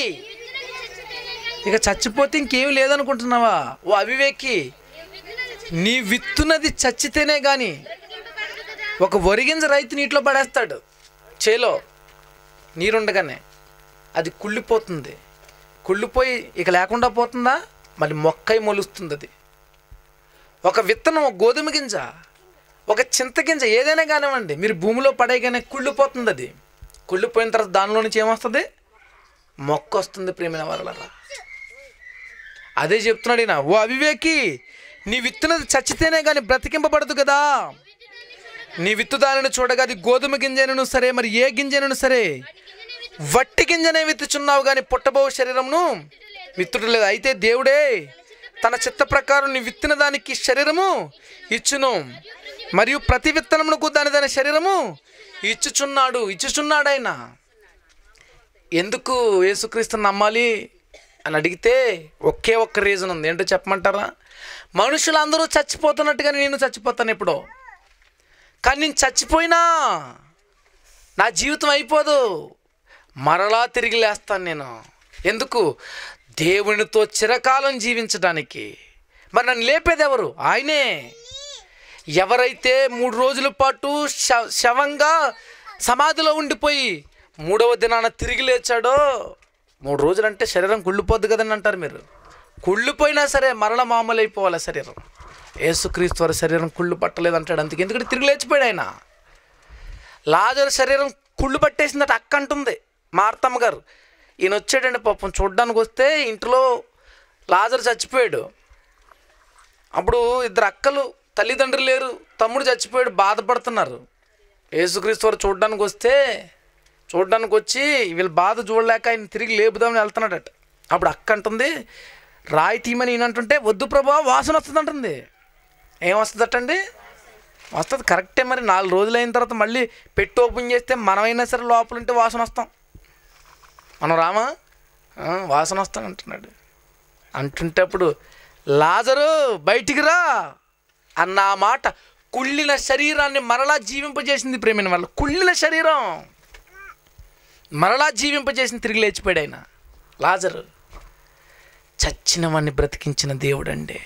ఇక చచ్చిపోతే ఇంకేం లేదనుకుంటున్నావా ఓ అవివేకి నీ విత్తునది చచ్చితేనే కానీ ఒక వరిగింజ రైతు నీటిలో పడేస్తాడు చేలో నీరుండగానే అది కుళ్ళిపోతుంది కుళ్ళిపోయి ఇక లేకుండా పోతుందా మళ్ళీ మొక్కై మొలుస్తుంది అది ఒక విత్తనం ఒక గోధుమ గింజ ఒక చింతగింజ ఏదైనా కానివ్వండి మీరు భూమిలో పడేయగానే కుళ్ళిపోతుంది అది కుళ్ళిపోయిన తర్వాత దానిలో నుంచి ఏమొస్తుంది మొక్క వస్తుంది ప్రేమిన వరలరా అదే చెప్తున్నాడు ఈయన ఓ అవివేకి నీ విత్తునది చచ్చితేనే కానీ బ్రతికింపబడదు కదా నీ విత్తు దానిని చూడగా అది గోధుమ గింజనను సరే మరి ఏ గింజనను సరే వట్టి గింజనే విత్తుచున్నావు కానీ పుట్టబో శరీరమును విత్తుడు లేదు అయితే దేవుడే తన చిత్త ప్రకారం నీ విత్తిన దానికి శరీరము ఇచ్చును మరియు ప్రతి విత్తనమునకు దాని దాని శరీరము ఇచ్చుచున్నాడు ఇచ్చుచున్నాడు ఆయన ఎందుకు యేసుక్రీస్తుని నమ్మాలి అని అడిగితే ఒకే ఒక్క రీజన్ ఉంది ఏంటో చెప్పమంటారా మనుషులందరూ చచ్చిపోతున్నట్టుగానే నేను చచ్చిపోతాను ఇప్పుడు కానీ నేను చచ్చిపోయినా నా జీవితం అయిపోదు మరలా తిరిగి లేస్తాను నేను ఎందుకు దేవునితో చిరకాలం జీవించడానికి మరి నన్ను లేపేది ఎవరు ఆయనే ఎవరైతే మూడు రోజుల పాటు శ శవంగా సమాధిలో ఉండిపోయి మూడవ దినాన తిరిగి లేచాడో మూడు రోజులు అంటే శరీరం కుళ్ళిపోద్ది కదని అంటారు మీరు కుళ్ళిపోయినా సరే మరల మామూలు అయిపోవాలి శరీరం యేసుక్రీస్తు వారి శరీరం కుళ్ళు పట్టలేదు అంటాడు అందుకే ఎందుకంటే తిరిగి లేచిపోయాడు ఆయన లాజరు శరీరం కుళ్ళు పట్టేసిందట అక్క అంటుంది మార్తమ్మ గారు ఈయన వచ్చాడండి పాపం చూడ్డానికి వస్తే ఇంట్లో లాజరు చచ్చిపోయాడు అప్పుడు ఇద్దరు అక్కలు తల్లిదండ్రులు లేరు తమ్ముడు చచ్చిపోయాడు బాధపడుతున్నారు యేసుక్రీస్తు వారు చూడడానికి వస్తే చూడడానికి వచ్చి వీళ్ళ బాధ చూడలేక ఆయన తిరిగి లేపుదామని వెళ్తున్నాడట అప్పుడు అక్క అంటుంది రాయి తీయమని ఈయన అంటుంటే వద్దు ప్రభా వాసన వస్తుంది అంటుంది ఏం వస్తుందటండి వస్తుంది కరెక్టే మరి నాలుగు రోజులు అయిన తర్వాత మళ్ళీ పెట్టి ఓపెన్ చేస్తే మనమైనా సరే లోపల ఉంటే వాసన వస్తాం మనం రామా ఆ, వాసన వస్తాం అంటున్నాడు అంటుంటే అప్పుడు లాజరు బయటికి రా అన్న ఆ మాట కుళ్ళిన శరీరాన్ని మరలా జీవింపజేసింది ప్రేమిన వాళ్ళు కుళ్ళిన శరీరం మరలా జీవింపజేసింది తిరిగి లేచిపోయాడు ఆయన లాజరు చచ్చిన వాడిని బ్రతికించిన దేవుడండి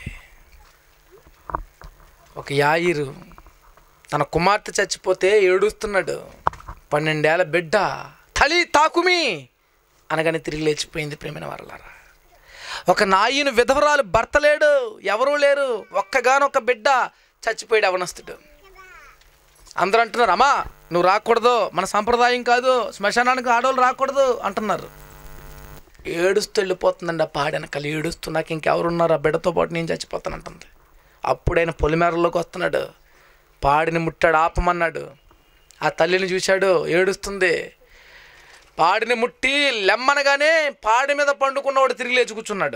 ఒక యాయిరు తన కుమార్తె చచ్చిపోతే ఏడుస్తున్నాడు పన్నెండేళ్ల బిడ్డ తలి తాకుమి అనగానే తిరిగి లేచిపోయింది ప్రేమిన వరలారా ఒక నాయను విధవరాలు భర్త లేడు ఎవరూ లేరు ఒక్కగానొక్క బిడ్డ చచ్చిపోయాడు అవనస్తుడు అందరూ అంటున్నారు అమ్మా నువ్వు రాకూడదు మన సంప్రదాయం కాదు శ్మశానానికి ఆడవాళ్ళు రాకూడదు అంటున్నారు ఏడుస్తూ వెళ్ళిపోతుందండి ఆ పాడెనకలు ఏడుస్తూ నాకు ఇంకెవరున్నారు ఆ బిడ్డతో పాటు నేను చచ్చిపోతానంటుంది అప్పుడైన పొలిమేరలోకి వస్తున్నాడు పాడిని ముట్టాడు ఆపమన్నాడు ఆ తల్లిని చూశాడు ఏడుస్తుంది పాడిని ముట్టి లెమ్మనగానే పాడి మీద పండుకున్నవాడు తిరిగి లేచి కూర్చున్నాడు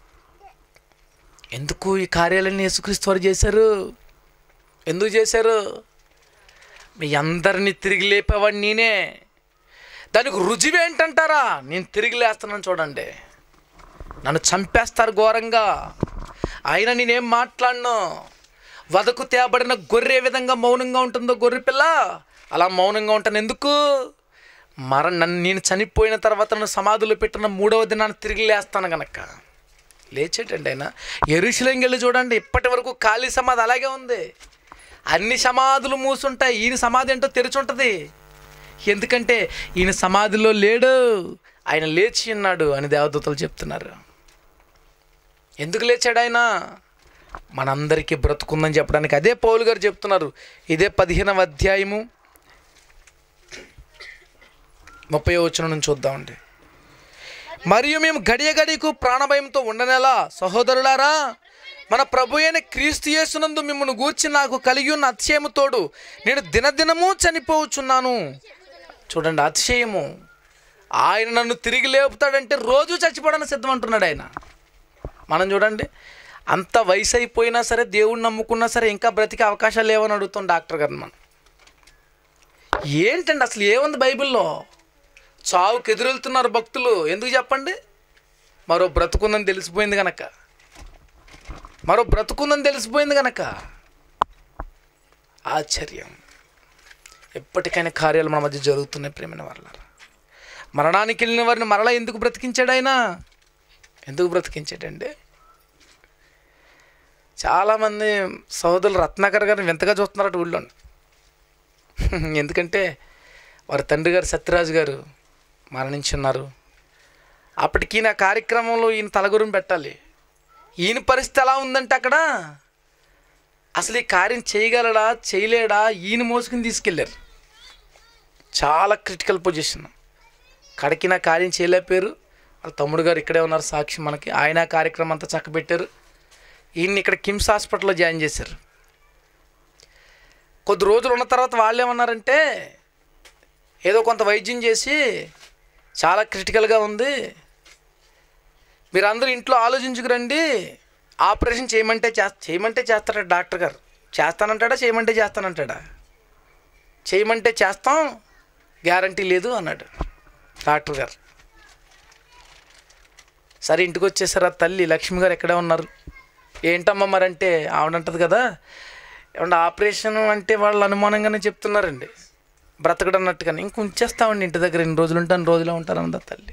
ఎందుకు ఈ కార్యాలన్నీ యేసుక్రీస్తు వారు చేశారు ఎందుకు చేశారు మీ అందరినీ తిరిగి లేపేవాడు నేనే దానికి రుజువు ఏంటంటారా నేను తిరిగి లేస్తున్నాను చూడండి నన్ను చంపేస్తారు ఘోరంగా అయినా నేనేం మాట్లాడను వదకు తేబడిన గొర్రె ఏ విధంగా మౌనంగా ఉంటుందో గొర్రె పిల్ల అలా మౌనంగా ఉంటాను ఎందుకు మర నన్ను నేను చనిపోయిన తర్వాత నన్ను సమాధిలో పెట్టిన మూడవ దినాన్ని తిరిగి లేస్తాను గనక లేచేటండి ఆయన ఎరుశలంగి వెళ్ళి చూడండి ఇప్పటి వరకు ఖాళీ సమాధి అలాగే ఉంది అన్ని సమాధులు మూసుంటాయి ఈయన సమాధి ఏంటో తెరిచి ఉంటుంది ఎందుకంటే ఈయన సమాధిలో లేడు ఆయన లేచి ఉన్నాడు అని దేవదూతలు చెప్తున్నారు ఎందుకు లేచాడు ఆయన మనందరికీ బ్రతుకుందని చెప్పడానికి అదే పౌలు గారు చెప్తున్నారు ఇదే పదిహేనవ అధ్యాయము ముప్పై వచ్చిన నుంచి చూద్దామండి మరియు మేము గడియ గడియకు ప్రాణభయంతో ఉండనేలా సహోదరులారా మన ప్రభు అయిన క్రీస్తు యేసునందు మిమ్మల్ని గూర్చి నాకు కలిగి ఉన్న అతిశయముతోడు నేను దినదినము చనిపోవచ్చున్నాను చూడండి అతిశయము ఆయన నన్ను తిరిగి లేపుతాడంటే రోజు చచ్చిపోవడానికి సిద్ధం అంటున్నాడు ఆయన మనం చూడండి అంత వయసు అయిపోయినా సరే దేవుడిని నమ్ముకున్నా సరే ఇంకా బ్రతికే అవకాశాలు లేవని అడుగుతాం డాక్టర్ గారిని మనం ఏంటండి అసలు ఏముంది బైబిల్లో చావుకు ఎదురెళ్తున్నారు భక్తులు ఎందుకు చెప్పండి మరో బ్రతుకుందని తెలిసిపోయింది గనక మరో బ్రతుకుందని తెలిసిపోయింది గనక ఆశ్చర్యం ఎప్పటికైనా కార్యాలు మన మధ్య జరుగుతున్నాయి ప్రేమైన వాళ్ళ మరణానికి వెళ్ళిన వారిని మరలా ఎందుకు బ్రతికించాడు ఆయన ఎందుకు బ్రతికించాడండి చాలామంది సహోదరులు రత్నాకర్ గారిని వింతగా చూస్తున్నారట ఊళ్ళో ఎందుకంటే వారి తండ్రి గారు సత్యరాజు గారు మరణించున్నారు అప్పటికి ఈయన కార్యక్రమంలో ఈయన తలగురుని పెట్టాలి ఈయన పరిస్థితి ఎలా ఉందంటే అక్కడ అసలు ఈ కార్యం చేయగలడా చేయలేడా ఈయన మోసుకుని తీసుకెళ్ళారు చాలా క్రిటికల్ పొజిషన్ కడికి నా కార్యం చేయలేకపోయారు వాళ్ళ తమ్ముడు గారు ఇక్కడే ఉన్నారు సాక్షి మనకి ఆయన ఆ కార్యక్రమం అంతా చక్కబెట్టారు ఈయన్ని ఇక్కడ కిమ్స్ హాస్పిటల్లో జాయిన్ చేశారు కొద్ది రోజులు ఉన్న తర్వాత వాళ్ళు ఏమన్నారంటే ఏదో కొంత వైద్యం చేసి చాలా క్రిటికల్గా ఉంది మీరు అందరూ ఇంట్లో ఆలోచించుకురండి ఆపరేషన్ చేయమంటే చేస్త చేయమంటే చేస్తాడా డాక్టర్ గారు చేస్తానంటాడా చేయమంటే చేస్తానంటాడా చేయమంటే చేస్తాం గ్యారంటీ లేదు అన్నాడు డాక్టర్ గారు సరే ఇంటికి వచ్చేసారు ఆ తల్లి లక్ష్మి గారు ఎక్కడే ఉన్నారు ఏంటమ్మా మరంటే ఆవిడంటది కదా ఏమంటే ఆపరేషన్ అంటే వాళ్ళు అనుమానంగానే చెప్తున్నారండి బ్రతకడం అన్నట్టుగానే ఇంక ఉంచేస్తామండి ఇంటి దగ్గర ఎన్ని రోజులు ఉంటాను రోజులో ఉంటారు అందా తల్లి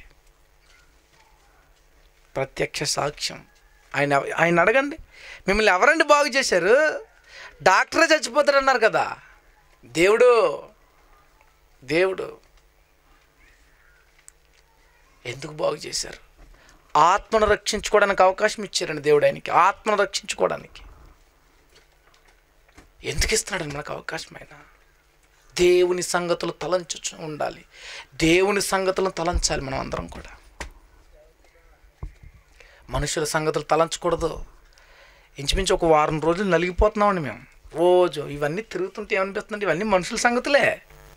ప్రత్యక్ష సాక్ష్యం ఆయన ఆయన అడగండి మిమ్మల్ని ఎవరండి బాగు చేశారు డాక్టరే చచ్చిపోతారన్నారు కదా దేవుడు దేవుడు ఎందుకు బాగు చేశారు ఆత్మను రక్షించుకోవడానికి అవకాశం ఇచ్చారండి దేవుడు ఆయనకి ఆత్మను రక్షించుకోవడానికి ఎందుకు ఇస్తున్నాడు మనకు అవకాశం ఆయన దేవుని సంగతులు తలంచు ఉండాలి దేవుని సంగతులను తలంచాలి మనం అందరం కూడా మనుషుల సంగతులు తలంచకూడదు ఇంచుమించు ఒక వారం రోజులు నలిగిపోతున్నామండి మేము రోజు ఇవన్నీ తిరుగుతుంటే ఏమనిపిస్తుందంటే ఇవన్నీ మనుషుల సంగతులే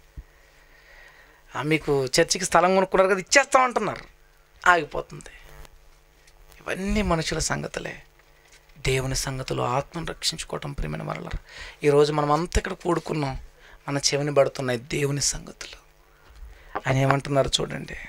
ఆ, మీకు చర్చికి స్థలం కొనుక్కున్నారు కదా ఇచ్చేస్తామంటున్నారు ఆగిపోతుంది ఇవన్నీ మనుషుల సంగతులే దేవుని సంగతులు ఆత్మను రక్షించుకోవటం ప్రేమైన వరల ఈరోజు మనం అంతా ఇక్కడ కూడుకున్నాం మన చెవిని పడుతున్నాయి దేవుని సంగతులు అని ఏమంటున్నారు చూడండి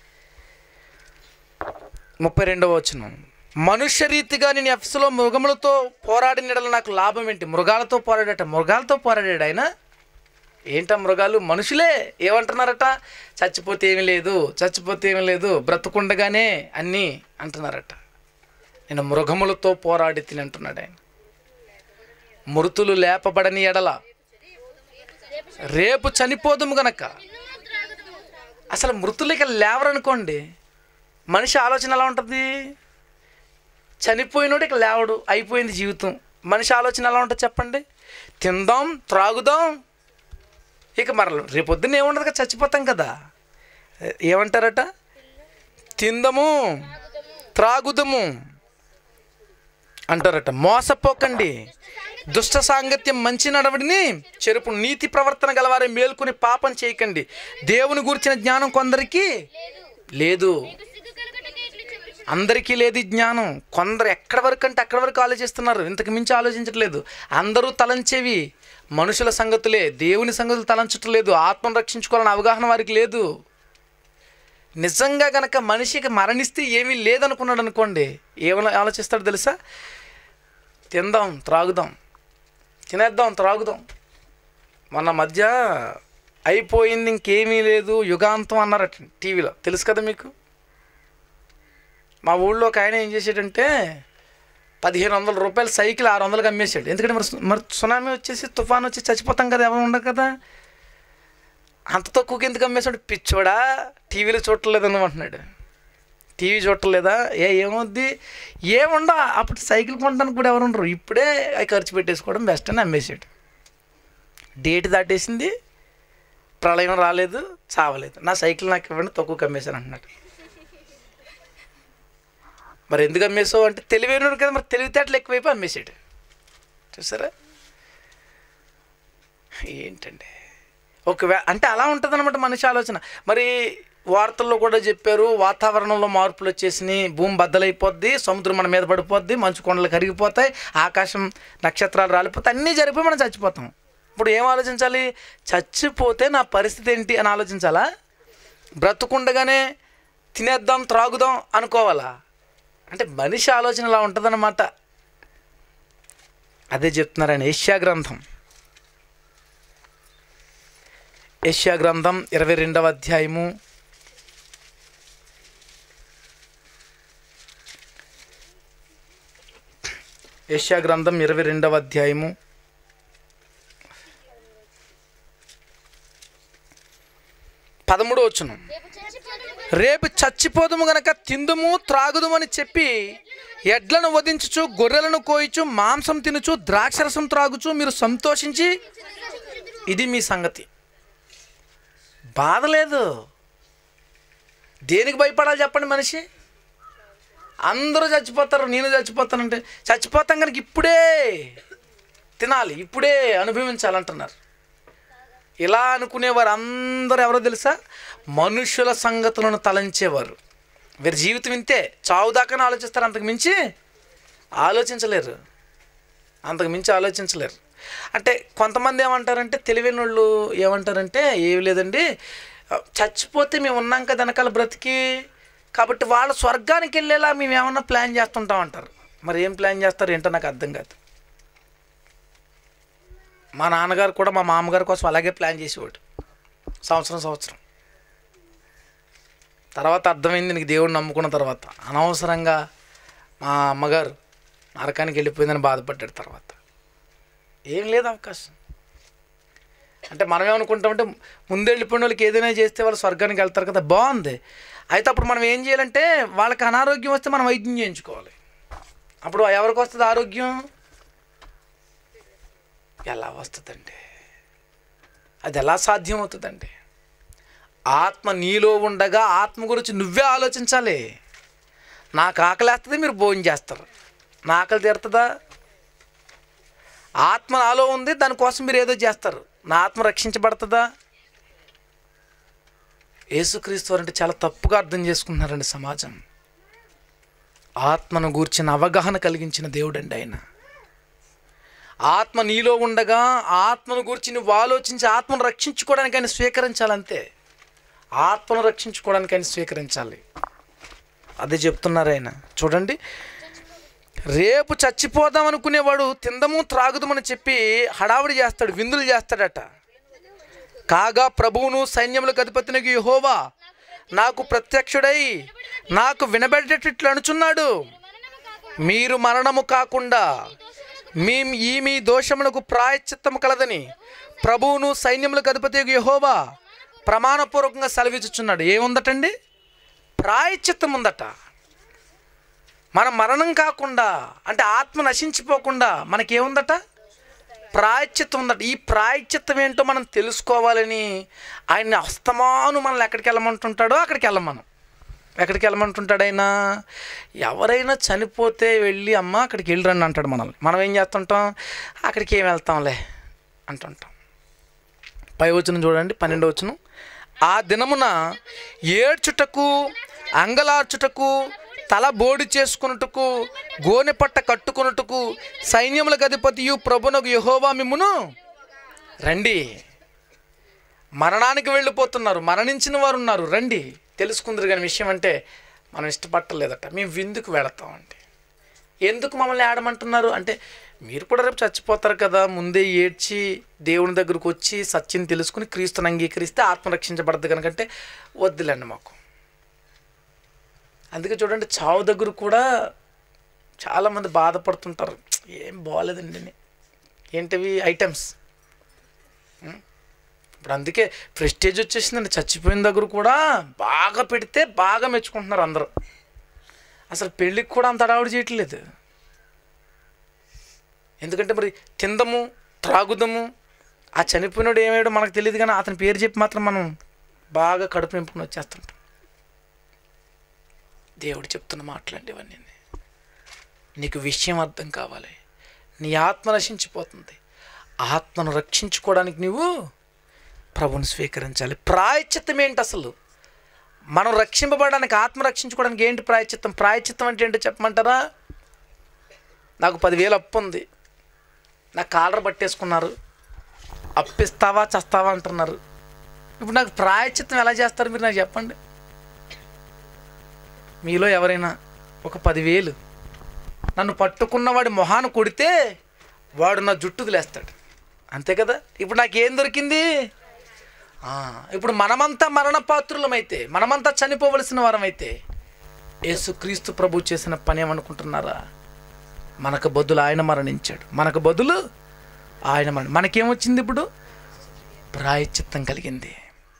ముప్పై రెండవ వచనం మనుష్య రీతిగా నేను ఎఫ్స్లో మృగములతో పోరాడిన యెడల నాకు లాభం ఏంటి మృగాలతో పోరాడట మృగాలతో పోరాడాడు ఆయన ఏంట మృగాలు మనుషులే ఏమంటున్నారట చచ్చిపోతే ఏమీ లేదు చచ్చిపోతే ఏమీ లేదు బ్రతుకుండగానే అన్నీ అంటున్నారట నేను మృగములతో పోరాడి తిని అంటున్నాడు ఆయన మృతులు లేపబడని ఎడల రేపు చనిపోదుము గనక అసలు మృతులకి లేవరనుకోండి మనిషి ఆలోచన ఎలా ఉంటుంది చనిపోయినోడు ఇక లేవడు అయిపోయింది జీవితం మనిషి ఆలోచన ఎలా ఉంటుంది చెప్పండి తిందాం త్రాగుదాం ఇక మరల రేపొద్దున ఏముండదు కదా చచ్చిపోతాం కదా ఏమంటారట తిందము త్రాగుదము అంటారట మోసపోకండి దుష్ట సాంగత్యం మంచి నడవడిని చెరుపు నీతి ప్రవర్తన గలవారే మేల్కొని పాపం చేయకండి దేవుని గురించిన జ్ఞానం కొందరికి లేదు సిగ్గు కలగటకే ఇట్లు చెప్పి అందరికీ లేదు ఈ జ్ఞానం కొందరు ఎక్కడ వరకు అంటే అక్కడ వరకు ఆలోచిస్తున్నారు ఇంతకు మించి ఆలోచించట్లేదు అందరూ తలంచేవి మనుషుల సంగతులే దేవుని సంగతులు తలంచటం లేదు ఆత్మను రక్షించుకోవాలని అవగాహన వారికి లేదు నిజంగా గనక మనిషికి మరణిస్తే ఏమీ లేదనుకున్నాడు అనుకోండి ఏమని ఆలోచిస్తాడు తెలుసా తిందాం త్రాగుదాం తినేద్దాం త్రాగుదాం మొన్న మధ్య అయిపోయింది ఇంకేమీ లేదు యుగాంతం అన్నారట టీవీలో తెలుసు కదా మీకు మా ఊళ్ళో ఒక ఆయన ఏం చేసాడంటే పదిహేను వందల రూపాయలు సైకిల్ ఆరు వందలకి అమ్మేశాడు ఎందుకంటే మరి సు- మరి సునామీ వచ్చేసి తుఫాన్ వచ్చి చచ్చిపోతాం కదా ఎవరు ఉండరు కదా అంత తక్కువకి ఎందుకు అమ్మేశాడు పిచ్చోడా టీవీలో చూడలేదని అంటున్నాడు టీవీ చూడలేదా ఏ ఏమవుద్ది ఏముండ అప్పుడు సైకిల్ కొనడానికి కూడా ఎవరు ఉండరు ఇప్పుడే అవి ఖర్చు పెట్టేసుకోవడం బెస్ట్ అని అమ్మేశాడు డేట్ దాటేసింది ప్రళయం రాలేదు చావలేదు నా సైకిల్ నాకు ఇవ్వండి తక్కువ అమ్మేశాను అంటున్నాడు మరి ఎందుకు అమ్మేసావు అంటే తెలివైనడు కదా మరి తెలివితేటలు ఎక్కువైపోయి అమ్మేశాడు చూసారా ఏంటండి ఒకవే అంటే అలా ఉంటుంది అనమాట మనిషి ఆలోచన మరి వార్తల్లో కూడా చెప్పారు వాతావరణంలో మార్పులు వచ్చేసినాయి భూమి బద్దలైపోద్ది సముద్రం మన మీద పడిపోద్ది మంచు కొండలు కరిగిపోతాయి ఆకాశం నక్షత్రాలు రాలిపోతాయి అన్నీ జరిగిపోయి మనం చచ్చిపోతాం ఇప్పుడు ఏం ఆలోచించాలి చచ్చిపోతే నా పరిస్థితి ఏంటి అని ఆలోచించాలా బ్రతుకుండగానే తినేద్దాం త్రాగుదాం అనుకోవాలా అంటే మనిషి ఆలోచన ఇలా ఉంటుందన్నమాట అదే చెప్తున్నారని ఏష్యా గ్రంథం ఏష్యా గ్రంథం ఇరవై రెండవ అధ్యాయము ఏష్యా గ్రంథం ఇరవై రెండవ అధ్యాయము పదమూడు వచ్చును రేపు చచ్చిపోదుము రేపు చచ్చిపోదుము గనక తిందుము త్రాగుదుమని చెప్పి ఎడ్లను వధించుచు గొర్రెలను కోయిచు మాంసం తినుచు ద్రాక్షరసం త్రాగుచు మీరు సంతోషించి ఇది మీ సంగతి బాధ లేదు దేనికి భయపడాలి చెప్పండి మనిషి అందరూ చచ్చిపోతారు నేను చచ్చిపోతానంటే చచ్చిపోతాం కనుక ఇప్పుడే తినాలి ఇప్పుడే అనుభవించాలంటున్నారు ఇలా అనుకునేవారు అందరూ ఎవరో తెలుసా మనుషుల సంగతులను తలంచేవారు వీరి జీవితం ఇంతే చావు దాకానే ఆలోచిస్తారు అంతకు మించి ఆలోచించలేరు అంతకు మించి ఆలోచించలేరు అంటే కొంతమంది ఏమంటారంటే తెలివైన వాళ్ళు ఏమంటారంటే ఏమి లేదండి చచ్చిపోతే మేము ఉన్నాం కదా వెనకాల బ్రతికి కాబట్టి వాళ్ళ స్వర్గానికి వెళ్ళేలా మేము ఏమన్నా ప్లాన్ చేస్తుంటాం అంటారు మరి ఏం ప్లాన్ చేస్తారు ఏంటో నాకు అర్థం కాదు మా నాన్నగారు కూడా మా మామగారి కోసం అలాగే ప్లాన్ చేసేవాడు సంవత్సరం సంవత్సరం తర్వాత అర్థమైంది నీకు దేవుడిని నమ్ముకున్న తర్వాత అనవసరంగా మా అమ్మగారు నరకానికి వెళ్ళిపోయిందని బాధపడ్డాడు తర్వాత ఏం లేదు అవకాశం అంటే మనం ఏమనుకుంటామంటే ముందు వెళ్ళిపోయిన వాళ్ళకి ఏదైనా చేస్తే వాళ్ళు స్వర్గానికి వెళ్తారు కదా బాగుంది అయితే అప్పుడు మనం ఏం చేయాలంటే వాళ్ళకి అనారోగ్యం వస్తే మనం వైద్యం చేయించుకోవాలి అప్పుడు ఎవరికి వస్తుంది ఆరోగ్యం ఎలా వస్తుందండి అది ఎలా సాధ్యం అవుతుందండి ఆత్మ నీలో ఉండగా ఆత్మ గురించి నువ్వే ఆలోచించాలి నాకు ఆకలేస్తుంది మీరు భోజనం చేస్తారు నా ఆకలి తీరుతుందా ఆత్మ నాలో ఉంది దానికోసం మీరు ఏదో చేస్తారు నా ఆత్మ రక్షించబడుతుందా యేసుక్రీస్తు వారు అంటే చాలా తప్పుగా అర్థం చేసుకుంటున్నారండి సమాజం ఆత్మను గూర్చిన అవగాహన కలిగించిన దేవుడండి ఆయన ఆత్మ నీలో ఉండగా ఆత్మను గురించి నువ్వు ఆలోచించి ఆత్మను రక్షించుకోవడానికి ఆయన స్వీకరించాలంతే ఆత్మను రక్షించుకోవడానికి ఆయన స్వీకరించాలి అదే చెప్తున్నారు ఆయన చూడండి రేపు చచ్చిపోదాం అనుకునేవాడు తిందము త్రాగుదమని చెప్పి హడావుడి చేస్తాడు విందులు చేస్తాడట కాగా ప్రభువును సైన్యములకు అధిపతినకు యెహోవా నాకు ప్రత్యక్షుడై నాకు వినబెట్టేటట్లు అనుచున్నాడు మీరు మరణము కాకుండా మీ ఈ మీ దోషములకు ప్రాయశ్చిత్తము కలదని ప్రభువును సైన్యములకు అధిపతి యెహోవా ప్రమాణపూర్వకంగా సెలవిచ్చుచున్నాడు ఏముందటండి ప్రాయశ్చిత్తం ఉందట మన మరణం కాకుండా అంటే ఆత్మ నశించిపోకుండా మనకేముందట ప్రాయశ్చిత్తం ఉందట ఈ ప్రాయశ్చిత్తం ఏంటో మనం తెలుసుకోవాలని ఆయన అస్తమాను మనల్ని ఎక్కడికి వెళ్ళమంటుంటాడో అక్కడికి వెళ్ళమనం ఎక్కడికి వెళ్ళమంటుంటాడు ఆయన ఎవరైనా చనిపోతే వెళ్ళి అమ్మ అక్కడికి వెళ్ళిరండి అంటాడు మనల్ని మనం ఏం చేస్తుంటాం అక్కడికి ఏం వెళ్తాంలే అంటుంటాం పై వచనం చూడండి పన్నెండు వచనం ఆ దినమున ఏడ్చుటకు అంగలార్చుటకు తల బోడి చేసుకున్నట్టుకు గోనె పట్ట కట్టుకున్నట్టుకు సైన్యములకు అధిపతియు ప్రభునకు యహోవా మిమ్మును రండి మరణానికి వెళ్ళిపోతున్నారు మరణించిన వారు ఉన్నారు రండి తెలుసుకుందరు కానీ విషయం అంటే మనం ఇష్టపట్టలేదట మేము విందుకు వెళతామండి ఎందుకు మమ్మల్ని ఆడమంటున్నారు అంటే మీరు కూడా రేపు చచ్చిపోతారు కదా ముందే ఏడ్చి దేవుని దగ్గరకు వచ్చి సత్యం తెలుసుకుని క్రీస్తుని అంగీకరిస్తే ఆత్మ రక్షించబడద్దు కనుకంటే వద్దులేండి మాకు అందుకే చూడండి చావు దగ్గర కూడా చాలామంది బాధపడుతుంటారు ఏం బాగాలేదండి అని. ఏంటివి ఐటమ్స్ ఉం? ఇప్పుడు అందుకే ప్రెస్టేజ్ వచ్చేసిందండి చచ్చిపోయిన దగ్గర కూడా బాగా పెడితే బాగా మెచ్చుకుంటున్నారు అందరూ అసలు పెళ్ళికి కూడా అంత అడావుడు చేయట్లేదు ఎందుకంటే మరి తిందము త్రాగుదము ఆ చనిపోయినాడు ఏమయ్యాడో మనకు తెలియదు కానీ అతని పేరు చెప్పి మాత్రం మనం బాగా కడుపు నింపుకుని వచ్చేస్తుంటాం దేవుడు చెప్తున్న మాటలండి ఇవన్నీ నీకు విషయం అర్థం కావాలి నీ ఆత్మ నశించిపోతుంది ఆత్మను రక్షించుకోవడానికి నువ్వు ప్రభుని స్వీకరించాలి ప్రాయచిత్తం ఏంటి అసలు మనం రక్షింపబడడానికి ఆత్మ రక్షించుకోవడానికి ఏంటి ప్రాయచిత్తం ప్రాయచిత్తం అంటే ఏంటో చెప్పమంటారా నాకు పదివేలు అప్పు ఉంది నా కాలర్ పట్టేసుకున్నారు అప్పిస్తావా చస్తావా అంటున్నారు ఇప్పుడు నాకు ప్రాయచిత్తం ఎలా చేస్తారు మీరు నాకు చెప్పండి మీలో ఎవరైనా ఒక పదివేలు నన్ను పట్టుకున్నవాడి మొహాన్ని కొడితే వాడు నా జుట్టు వదిలేస్తాడు అంతే కదా ఇప్పుడు నాకేం దొరికింది ఆ, ఇప్పుడు మనమంతా మరణ పాత్రులమైతే మనమంతా చనిపోవలసిన వారమైతే యేసుక్రీస్తు ప్రభు చేసిన పని ఏమనుకుంటున్నారా మనకు బదులు ఆయన మరణించాడు మనకు బదులు ఆయన మరణ మనకేమొచ్చింది ఇప్పుడు ప్రాయచిత్తం కలిగింది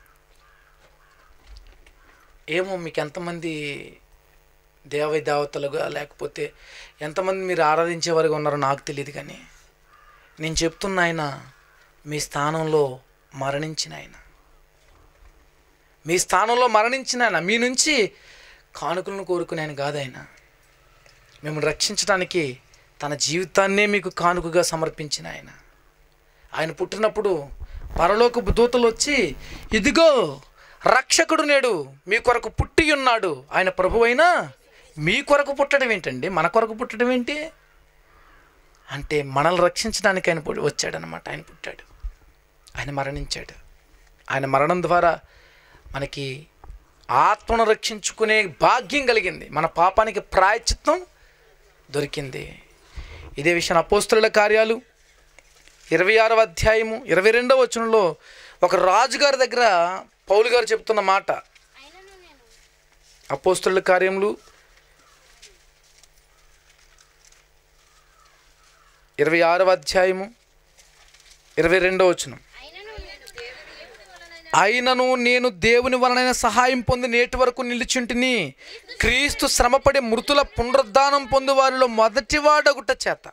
ఏమో మీకు ఎంతమంది దేవ దేవతలుగా లేకపోతే ఎంతమంది మీరు ఆరాధించేవారుగా ఉన్నారో నాకు తెలియదు కానీ నేను చెప్తున్న ఆయన మీ స్థానంలో మరణించిన ఆయన మీ స్థానంలో మరణించిన ఆయన మీ నుంచి కానుకలను కోరుకునే ఆయన కాదు ఆయన మిమ్మల్ని రక్షించడానికి తన జీవితాన్నే మీకు కానుకగా సమర్పించిన ఆయన ఆయన పుట్టినప్పుడు పరలోకపు దూతలు వచ్చి ఇదిగో రక్షకుడు నేడు మీ కొరకు పుట్టి ఉన్నాడు ఆయన ప్రభు అయినా మీ కొరకు పుట్టడం ఏంటండి మన కొరకు పుట్టడం ఏంటి అంటే మనల్ని రక్షించడానికి ఆయన పుట్టి- వచ్చాడనమాట ఆయన పుట్టాడు ఆయన మరణించాడు ఆయన మరణం ద్వారా మనకి ఆత్మను రక్షించుకునే భాగ్యం కలిగింది మన పాపానికి ప్రాయచిత్తం దొరికింది ఇదే విషయం అపోస్తుల కార్యాలు ఇరవై ఆరవ అధ్యాయము ఇరవై రెండవ వచనంలో ఒక రాజుగారి దగ్గర పౌలు గారు చెప్తున్న మాట అయినను నేను అపోస్తుల కార్యములు ఇరవై ఆరవ అధ్యాయము ఇరవై రెండవ వచనం అయినను నేను దేవుని వలన అయినను నేను దేవుని వలనైన సహాయం పొంది నేటి వరకు నిలిచుంటిని క్రీస్తు శ్రమపడి మృతుల పునరుద్ధానం పొందు వారిలో మొదటివాడగుట చేత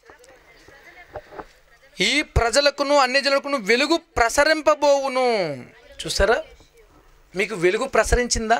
ఈ ప్రజలకును అన్ని జనులకును వెలుగు ప్రసరింపబోవును చూసారా మీకు వెలుగు ప్రసరించిందా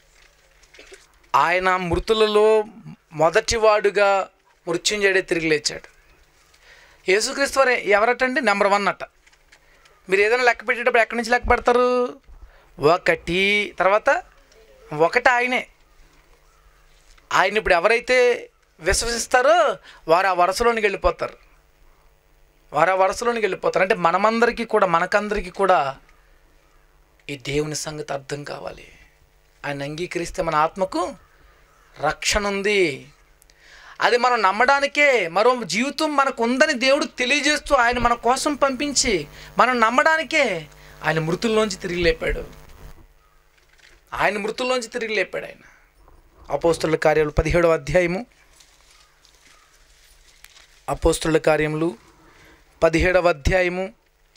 ఆయన మృతులలో మొదటివాడుగా మృత్యుంజయుడే తిరిగి లేచాడు యేసుక్రీస్తు వారు ఎవరటండి నెంబర్ వన్ అట్ట మీరు ఏదైనా లెక్క పెట్టేటప్పుడు ఎక్కడి నుంచి లెక్క పెడతారు ఒకటి తర్వాత ఒకటి ఆయనే ఆయన ఇప్పుడు ఎవరైతే విశ్వసిస్తారో వారు ఆ వరుసలోనికి వెళ్ళిపోతారు వారు ఆ వరుసలోనికి వెళ్ళిపోతారు అంటే మనమందరికీ కూడా మనకందరికీ కూడా ఈ దేవుని సంగతి అర్థం కావాలి ఆయన అంగీకరిస్తే మన ఆత్మకు రక్షణ ఉంది అది మనం నమ్మడానికే మరో జీవితం మనకు ఉందని దేవుడు తెలియజేస్తూ ఆయన మన కోసం పంపించి మనం నమ్మడానికే ఆయన మృతుల్లోంచి తిరిగి లేపాడు ఆయన మృతుల్లోంచి తిరిగి లేపాడు ఆయన అపోస్తుల కార్యాలు పదిహేడవ అధ్యాయము అపోస్తుల కార్యములు పదిహేడవ అధ్యాయము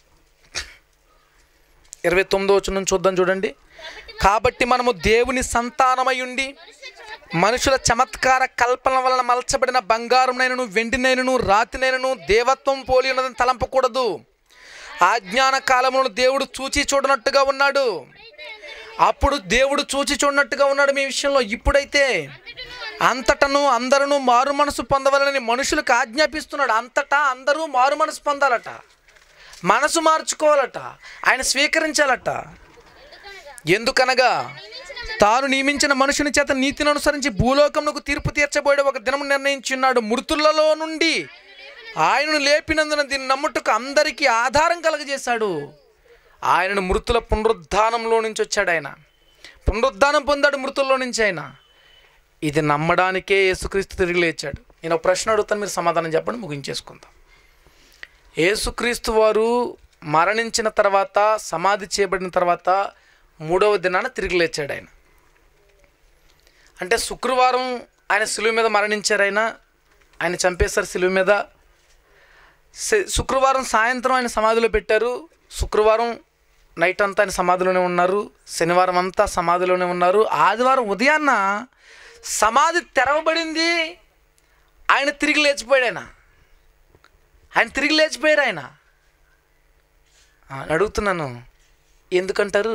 ఇరవై తొమ్మిదో వచనం చూద్దాం చూడండి కాబట్టి మనము దేవుని సంతానమై ఉండి మనుషుల చమత్కార కల్పన వలన మలచబడిన బంగారంనైనను వెండినైనను రాతినైనను దేవత్వం పోలి ఉన్నదని తలంపకూడదు ఆజ్ఞాన కాలములను దేవుడు చూచి చూడనట్టుగా ఉన్నాడు అప్పుడు దేవుడు చూచి చూడనట్టుగా ఉన్నాడు మీ విషయంలో ఇప్పుడైతే అంతటను అందరూ మారు మనసు పొందవాలని మనుషులకు ఆజ్ఞాపిస్తున్నాడు అంతటా అందరూ మారు మనసు పొందాలట మనసు మార్చుకోవాలట ఆయన స్వీకరించాలట ఎందుకనగా తాను నియమించిన మనుషుని చేత నీతిని అనుసరించి భూలోకమునకు తీర్పు తీర్చబోయే ఒక దినము నిర్ణయించున్నాడు మృతులలో నుండి ఆయనను లేపినందున దీన్ని నమ్ముటకు అందరికీ ఆధారం కలగజేశాడు ఆయనను మృతుల పునరుద్ధానంలో నుంచి వచ్చాడు ఆయన పునరుద్ధానం పొందాడు మృతుల్లో నుంచి ఆయన ఇది నమ్మడానికే యేసుక్రీస్తు తిరిగి లేచాడు నేను ఒక ప్రశ్న అడుగుతాను మీరు సమాధానం చెప్పండి ముగించేసుకుందాం యేసుక్రీస్తు వారు మరణించిన తర్వాత సమాధి చేయబడిన తర్వాత మూడవ దినాన తిరిగి లేచాడు ఆయన అంటే శుక్రవారం ఆయన శిలువ మీద మరణించారు ఆయన ఆయన చంపేశారు శిలువ మీద శ- శుక్రవారం సాయంత్రం ఆయన సమాధిలో పెట్టారు శుక్రవారం నైట్ అంతా ఆయన సమాధిలోనే ఉన్నారు శనివారం అంతా సమాధిలోనే ఉన్నారు ఆదివారం ఉదయాన్న సమాధి తెరవబడింది ఆయన తిరిగి లేచిపోయాడు ఆయన ఆయన తిరిగి లేచిపోయారు ఆయన ఆ, అడుగుతున్నాను ఎందుకంటారు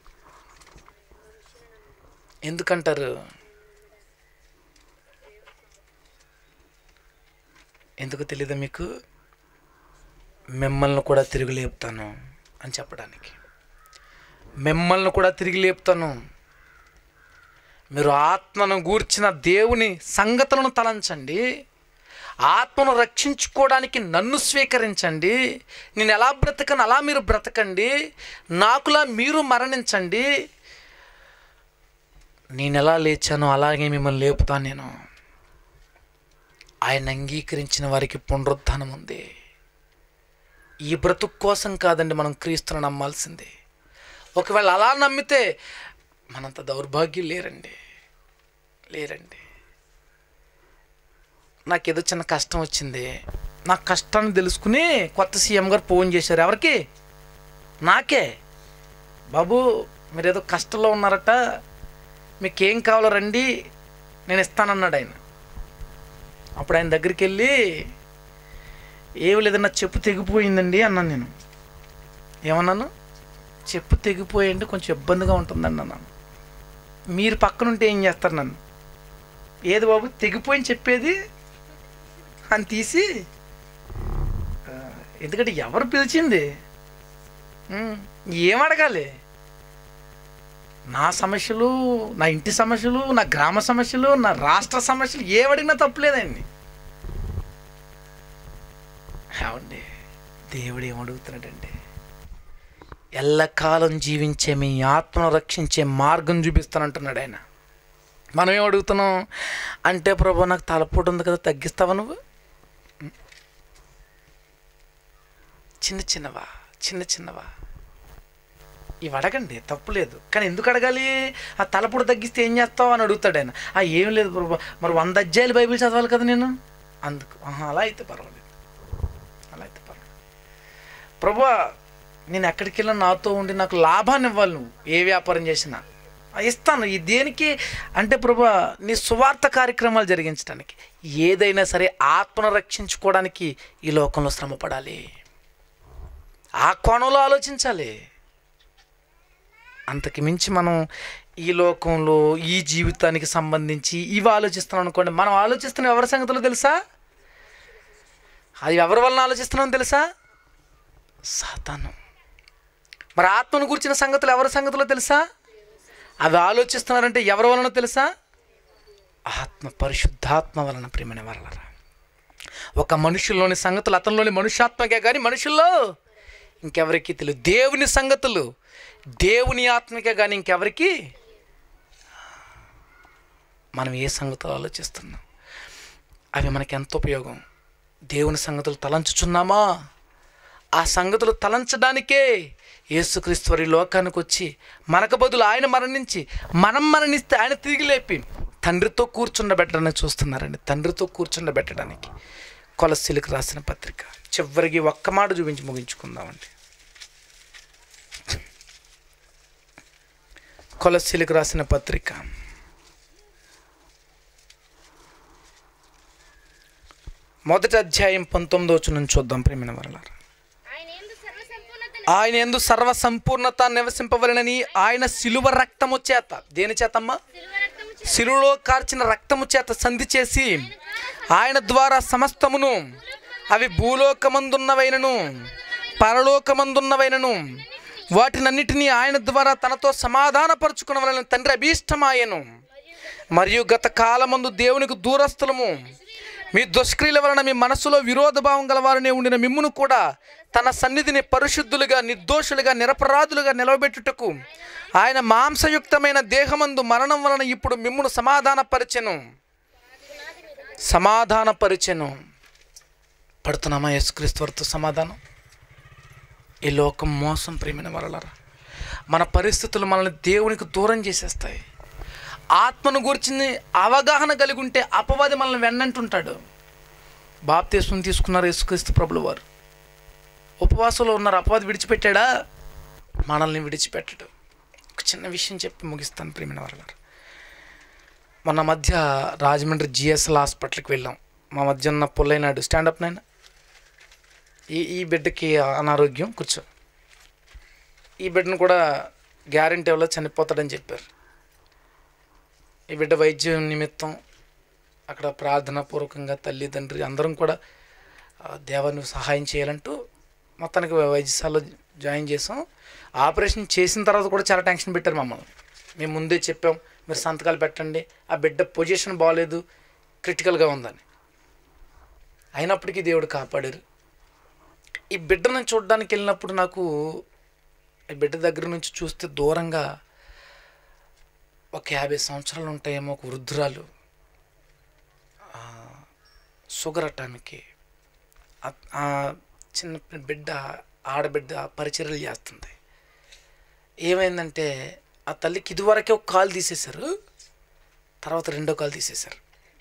ఎందుకంటారు ఎందుకు తెలీదా మీకు మిమ్మల్ని కూడా తిరిగి లేపుతాను అని చెప్పడానికి మిమ్మల్ని కూడా తిరిగి లేపుతాను మీరు ఆత్మను గూర్చిన దేవుని సంగతులను తలంచండి ఆత్మను రక్షించుకోవడానికి నన్ను స్వీకరించండి నేను ఎలా బ్రతకను అలా మీరు బ్రతకండి నాకులా మీరు మరణించండి నేను ఎలా లేచానో అలాగే మిమ్మల్ని లేపుతాను నేను ఆయన అంగీకరించిన వారికి పునరుద్ధానం ఉంది ఈ బ్రతుకు కోసం కాదండి మనం క్రీస్తును నమ్మాల్సింది ఒకవేళ అలా నమ్మితే మనంత దౌర్భాగ్యం లేరండి లేరండి నాకేదో చిన్న కష్టం వచ్చింది నా కష్టాన్ని తెలుసుకుని కొత్త సీఎం గారు ఫోన్ చేశారు ఎవరికి నాకే బాబు మీరు ఏదో కష్టంలో ఉన్నారట మీకేం కావాలో రండి నేను ఇస్తానన్నాడు ఆయన అప్పుడు ఆయన దగ్గరికి వెళ్ళి ఏమి లేదన్నా చెప్పు తెగిపోయిందండి అన్నాను నేను ఏమన్నాను చెప్పు తెగిపోయింది కొంచెం ఇబ్బందిగా ఉంటుందండి అన్నాను మీరు పక్కనుంటే ఏం చేస్తారు నన్ను ఏది బాబు తెగిపోయింది చెప్పేది అని తీసి ఆ, ఎందుకంటే ఎవరు పిలిచింది ఉమ్, ఏం అడగాలి నా సమస్యలు నా ఇంటి సమస్యలు నా గ్రామ సమస్యలు నా రాష్ట్ర సమస్యలు ఏమడిగినా తప్పులేదండి ఏమండి దేవుడు ఏమడుగుతున్నాడండి ఎల్లకాలం జీవించే మీ ఆత్మను రక్షించే మార్గం చూపిస్తానంటున్నాడు ఆయన మనం ఏం అడుగుతున్నాం అంటే ప్రభు నాకు తలపోటు ఉంది కదా తగ్గిస్తావా నువ్వు చిన్న చిన్నవా చిన్న చిన్నవా ఇవి అడగండి తప్పు లేదు కానీ ఎందుకు అడగాలి ఆ తలపుడు తగ్గిస్తే ఏం చేస్తావు అని అడుగుతాడు ఆయన ఆ ఏం లేదు ప్రభు మరి వంద అధ్యాయులు బైబిల్ చదవాలి కదా నేను అందుకు ఆహా, అలా అయితే పర్వాలేదు అలా అయితే పర్వాలేదు ప్రభు నేను ఎక్కడికి వెళ్ళినా నాతో ఉండి నాకు లాభాన్ని ఇవ్వాలి నువ్వు ఏ వ్యాపారం చేసినా ఆ, ఇస్తాను ఈ దేనికి అంటే ప్రభు నీ సువార్త కార్యక్రమాలు జరిగించడానికి ఏదైనా సరే ఆత్మను రక్షించుకోవడానికి ఈ లోకంలో శ్రమపడాలి ఆ కోణంలో ఆలోచించాలి అంతకి మించి మనం ఈ లోకంలో ఈ జీవితానికి సంబంధించి ఇవి ఆలోచిస్తున్నాం అనుకోండి మనం ఆలోచిస్తున్న ఎవరి సంగతులు తెలుసా అది ఎవరి వలన ఆలోచిస్తున్నాం తెలుసా సాతాను మరి ఆత్మను గురించిన సంగతులు ఎవరి సంగతులు తెలుసా అవి ఆలోచిస్తున్నారంటే ఎవరి వలన తెలుసా ఆత్మ పరిశుద్ధాత్మ వలన ప్రేమని వలన ఒక మనుషుల్లోని సంగతులు అతనిలోని మనుష్యాత్మకే కానీ మనుషుల్లో ఇంకెవరికి తెలియదు దేవుని సంగతులు దేవుని ఆత్మకే కానీ ఇంకెవరికి మనం ఏ సంగతులు ఆలోచిస్తున్నాం అవి మనకి ఎంత ఉపయోగం దేవుని సంగతులు తలంచుచున్నామా ఆ సంగతులు తలంచడానికే యేసుక్రీస్తు వారి లోకానికి వచ్చి మనకు బదులు ఆయన మరణించి మనం మరణిస్తే ఆయన తిరిగి లేపి తండ్రితో కూర్చుండబెట్టడానికి చూస్తున్నారండి తండ్రితో కూర్చుండబెట్టడానికి కొలసీలకు రాసిన పత్రిక చివరికి ఒక్క మాట చూపించి ముగించుకుందామండి కొలసీలకు రాసిన పత్రిక మొదటి అధ్యాయం పంతొమ్మిదో నుంచి చూద్దాం ప్రేమిన వరలారా ఆయన యందు సర్వసంపూర్ణత ఆయన ఎందు సర్వ సంపూర్ణత నివసింపవలనని ఆయన శిలువ రక్తము చేత దేని చేతమ్మా సిలువ రక్తము చే- శిలువలో కార్చిన రక్తము చేత సంధి చేసి ఆయన ద్వారా సమస్తమును అవి భూలోకమందున్నవైనను పరలోకమందున్నవైనను వాటినన్నిటినీ ఆయన ద్వారా తనతో సమాధానపరుచుకునవలని తండ్రి అభీష్టమాయను మరియు గత కాలమందు దేవునికి దూరస్థలము మీ దుష్క్రియల వలన మీ మనస్సులో విరోధ భావం గలవారనే ఉండిన మిమ్మును కూడా తన సన్నిధిని పరిశుద్ధులుగా నిర్దోషులుగా నిరపరాధులుగా నిలవబెట్టుటకు ఆయన మాంసయుక్తమైన దేహమందు మరణం వలన ఇప్పుడు మిమ్మును సమాధానపరిచెను సమాధానపరిచెను పడుతున్నామా యేసుక్రీస్తు వారితో సమాధానం ఈ లోకం మోసం ప్రేమిన వరలరా మన పరిస్థితులు మనల్ని దేవునికి దూరం చేసేస్తాయి ఆత్మను గురించి అవగాహన కలిగి ఉంటే అపవాది మనల్ని వెన్నంటుంటాడు బాప్తీసం తీసుకున్నారు యేసుక్రీస్తు ప్రభుల వారు ఉపవాసంలో ఉన్నారు అపవాది విడిచిపెట్టాడా మనల్ని విడిచిపెట్టడు ఒక చిన్న విషయం చెప్పి ముగిస్తాను ప్రేమిన వరలరా మొన్న మధ్య రాజమండ్రి జిఎస్ఎల్ హాస్పిటల్కి వెళ్ళాం మా మధ్య ఉన్న పుల్లైనాడు స్టాండప్ నైనా ఈ ఈ బిడ్డకి అనారోగ్యం కూర్చో ఈ బిడ్డను కూడా గ్యారంటీ వల్ల చనిపోతాడని చెప్పారు ఈ బిడ్డ వైద్యం నిమిత్తం అక్కడ ప్రార్థన పూర్వకంగా తల్లిదండ్రి అందరం కూడా ఆ, దేవా నువ్వు సహాయం చేయాలంటూ మొత్తానికి వైద్యశాలలో జాయిన్ చేసాం ఆపరేషన్ చేసిన తర్వాత కూడా చాలా టెన్షన్ పెట్టారు మమ్మల్ని మేము ముందే చెప్పాం మీరు సంతకాలు పెట్టండి ఆ బిడ్డ పొజిషన్ బాగాలేదు క్రిటికల్గా ఉందని అయినప్పటికీ దేవుడు కాపాడారు ఈ బిడ్డను చూడడానికి వెళ్ళినప్పుడు నాకు ఈ బిడ్డ దగ్గర నుంచి చూస్తే దూరంగా ఒక యాభై సంవత్సరాలు ఉంటాయేమో ఒక వృద్ధురాలు ఆ, షుగర్ అటానికి ఆ- ఆ చిన్న బిడ్డ ఆడబిడ్డ పరిచర్యలు చేస్తుంది ఏమైందంటే ఆ తల్లికి ఇదివరకే ఒక కాలు తీసేశారు తర్వాత రెండో కాలు తీసేశారు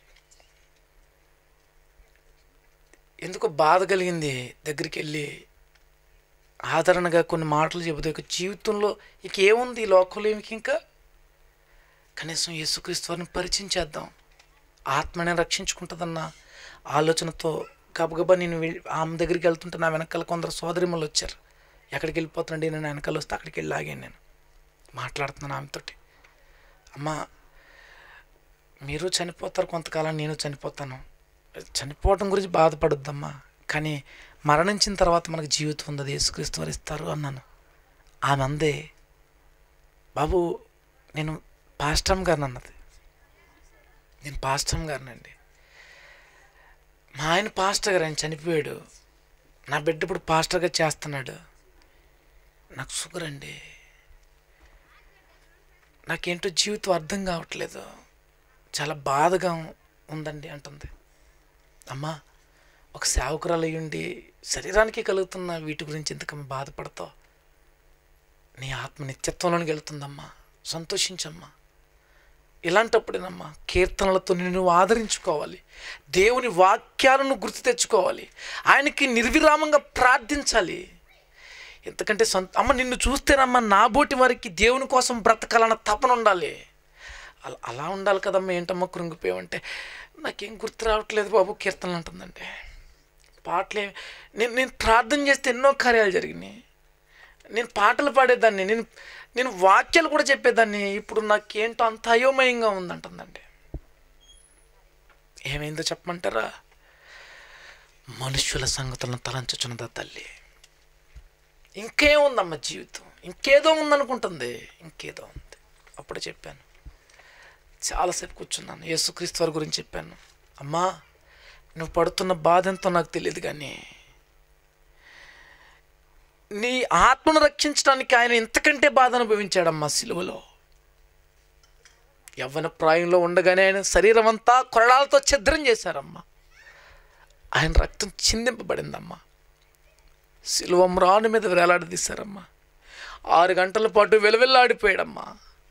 ఎందుకో బాధ కలిగింది దగ్గరికి వెళ్ళి ఆదరణగా కొన్ని మాటలు చెబుతూ ఇక జీవితంలో ఇక ఏముంది ఈ లోకంలో ఏమికి ఇంకా కనీసం యేసుక్రీస్తు వారిని పరిచయం చేద్దాం ఆత్మని రక్షించుకుంటుందన్న ఆలోచనతో గబగబా నేను వెళ్ళి- ఆమె దగ్గరికి వెళ్తుంటే నా వెనకాల కొందరు సోదరిమలు వచ్చారు ఎక్కడికి వెళ్ళిపోతుండే నేను వెనకాల వస్తే అక్కడికి వెళ్ళి ఆగాను నేను మాట్లాడుతున్నాను ఆమెతోటి అమ్మా మీరు చనిపోతారు కొంతకాలం నేను చనిపోతాను చనిపోవడం గురించి బాధపడొద్దమ్మా కానీ మరణించిన తర్వాత మనకు జీవితం ఉంది అది యేసుక్రీస్తు వారు ఇస్తారు అన్నాను ఆమె అందే బాబు నేను పాస్టమ్ గారిని అన్నది నేను పాస్టమ్ గారినండి మా ఆయన పాస్టర్ గారు ఆయన చనిపోయాడు నా బిడ్డ ఇప్పుడు పాస్టర్గా చేస్తున్నాడు నాకు షుగర్ అండి నాకేంటో జీవితం అర్థం కావట్లేదు చాలా బాధగా ఉందండి అంటుంది అమ్మా ఒక సేవకురాలు అయ్యుండి శరీరానికి కలుగుతున్న వీటి గురించి ఎందుకమ్మా బాధపడతావు నీ ఆత్మ నిత్యత్వంలోనికి వెళ్తుందమ్మా సంతోషించమ్మా ఇలాంటప్పుడేనమ్మా కీర్తనలతో నిన్ను నువ్వు ఆదరించుకోవాలి దేవుని వాక్యాలను గుర్తు తెచ్చుకోవాలి ఆయనకి నిర్విరామంగా ప్రార్థించాలి ఎందుకంటే సొంత అమ్మ నిన్ను చూస్తేనమ్మా నా బోటి వారికి దేవుని కోసం బ్రతకాలన్న తపన ఉండాలి అలా అలా ఉండాలి కదమ్మా ఏంటమ్మా కృంగిపోయావంటే నాకేం గుర్తు రావట్లేదు బాబు కీర్తనలు అంటుందంటే పాటలే నేను నేను ప్రార్థన చేస్తే ఎన్నో కార్యాలు జరిగినాయి నేను పాటలు పాడేదాన్ని నేను నేను వాక్యాలు కూడా చెప్పేదాన్ని ఇప్పుడు నాకేంటో అంత అయోమయంగా ఉందంటుందండి ఏమైందో చెప్పమంటారా మనుష్యుల సంగతులను తలంచుచున్నదా తల్లి ఇంకేముందమ్మ జీవితం ఇంకేదో ఉందనుకుంటుంది ఇంకేదో ఉంది అప్పుడు చెప్పాను చాలాసేపు కూర్చున్నాను యేసుక్రీస్తు వారి గురించి చెప్పాను అమ్మా నువ్వు పడుతున్న బాధ ఎంతో నాకు తెలియదు కానీ నీ ఆత్మను రక్షించడానికి ఆయన ఇంతకంటే బాధ అనుభవించాడమ్మా సిలువలో యవ్వన ప్రాయంలో ఉండగానే ఆయన శరీరం అంతా కొరడాలతో ఛిద్రం చేశారమ్మా ఆయన రక్తం చిందింపబడిందమ్మా సిలువ మ్రాను మీద వేలాడదీశారమ్మా ఆరు గంటల పాటు వెలువెల్లాడిపోయాడమ్మా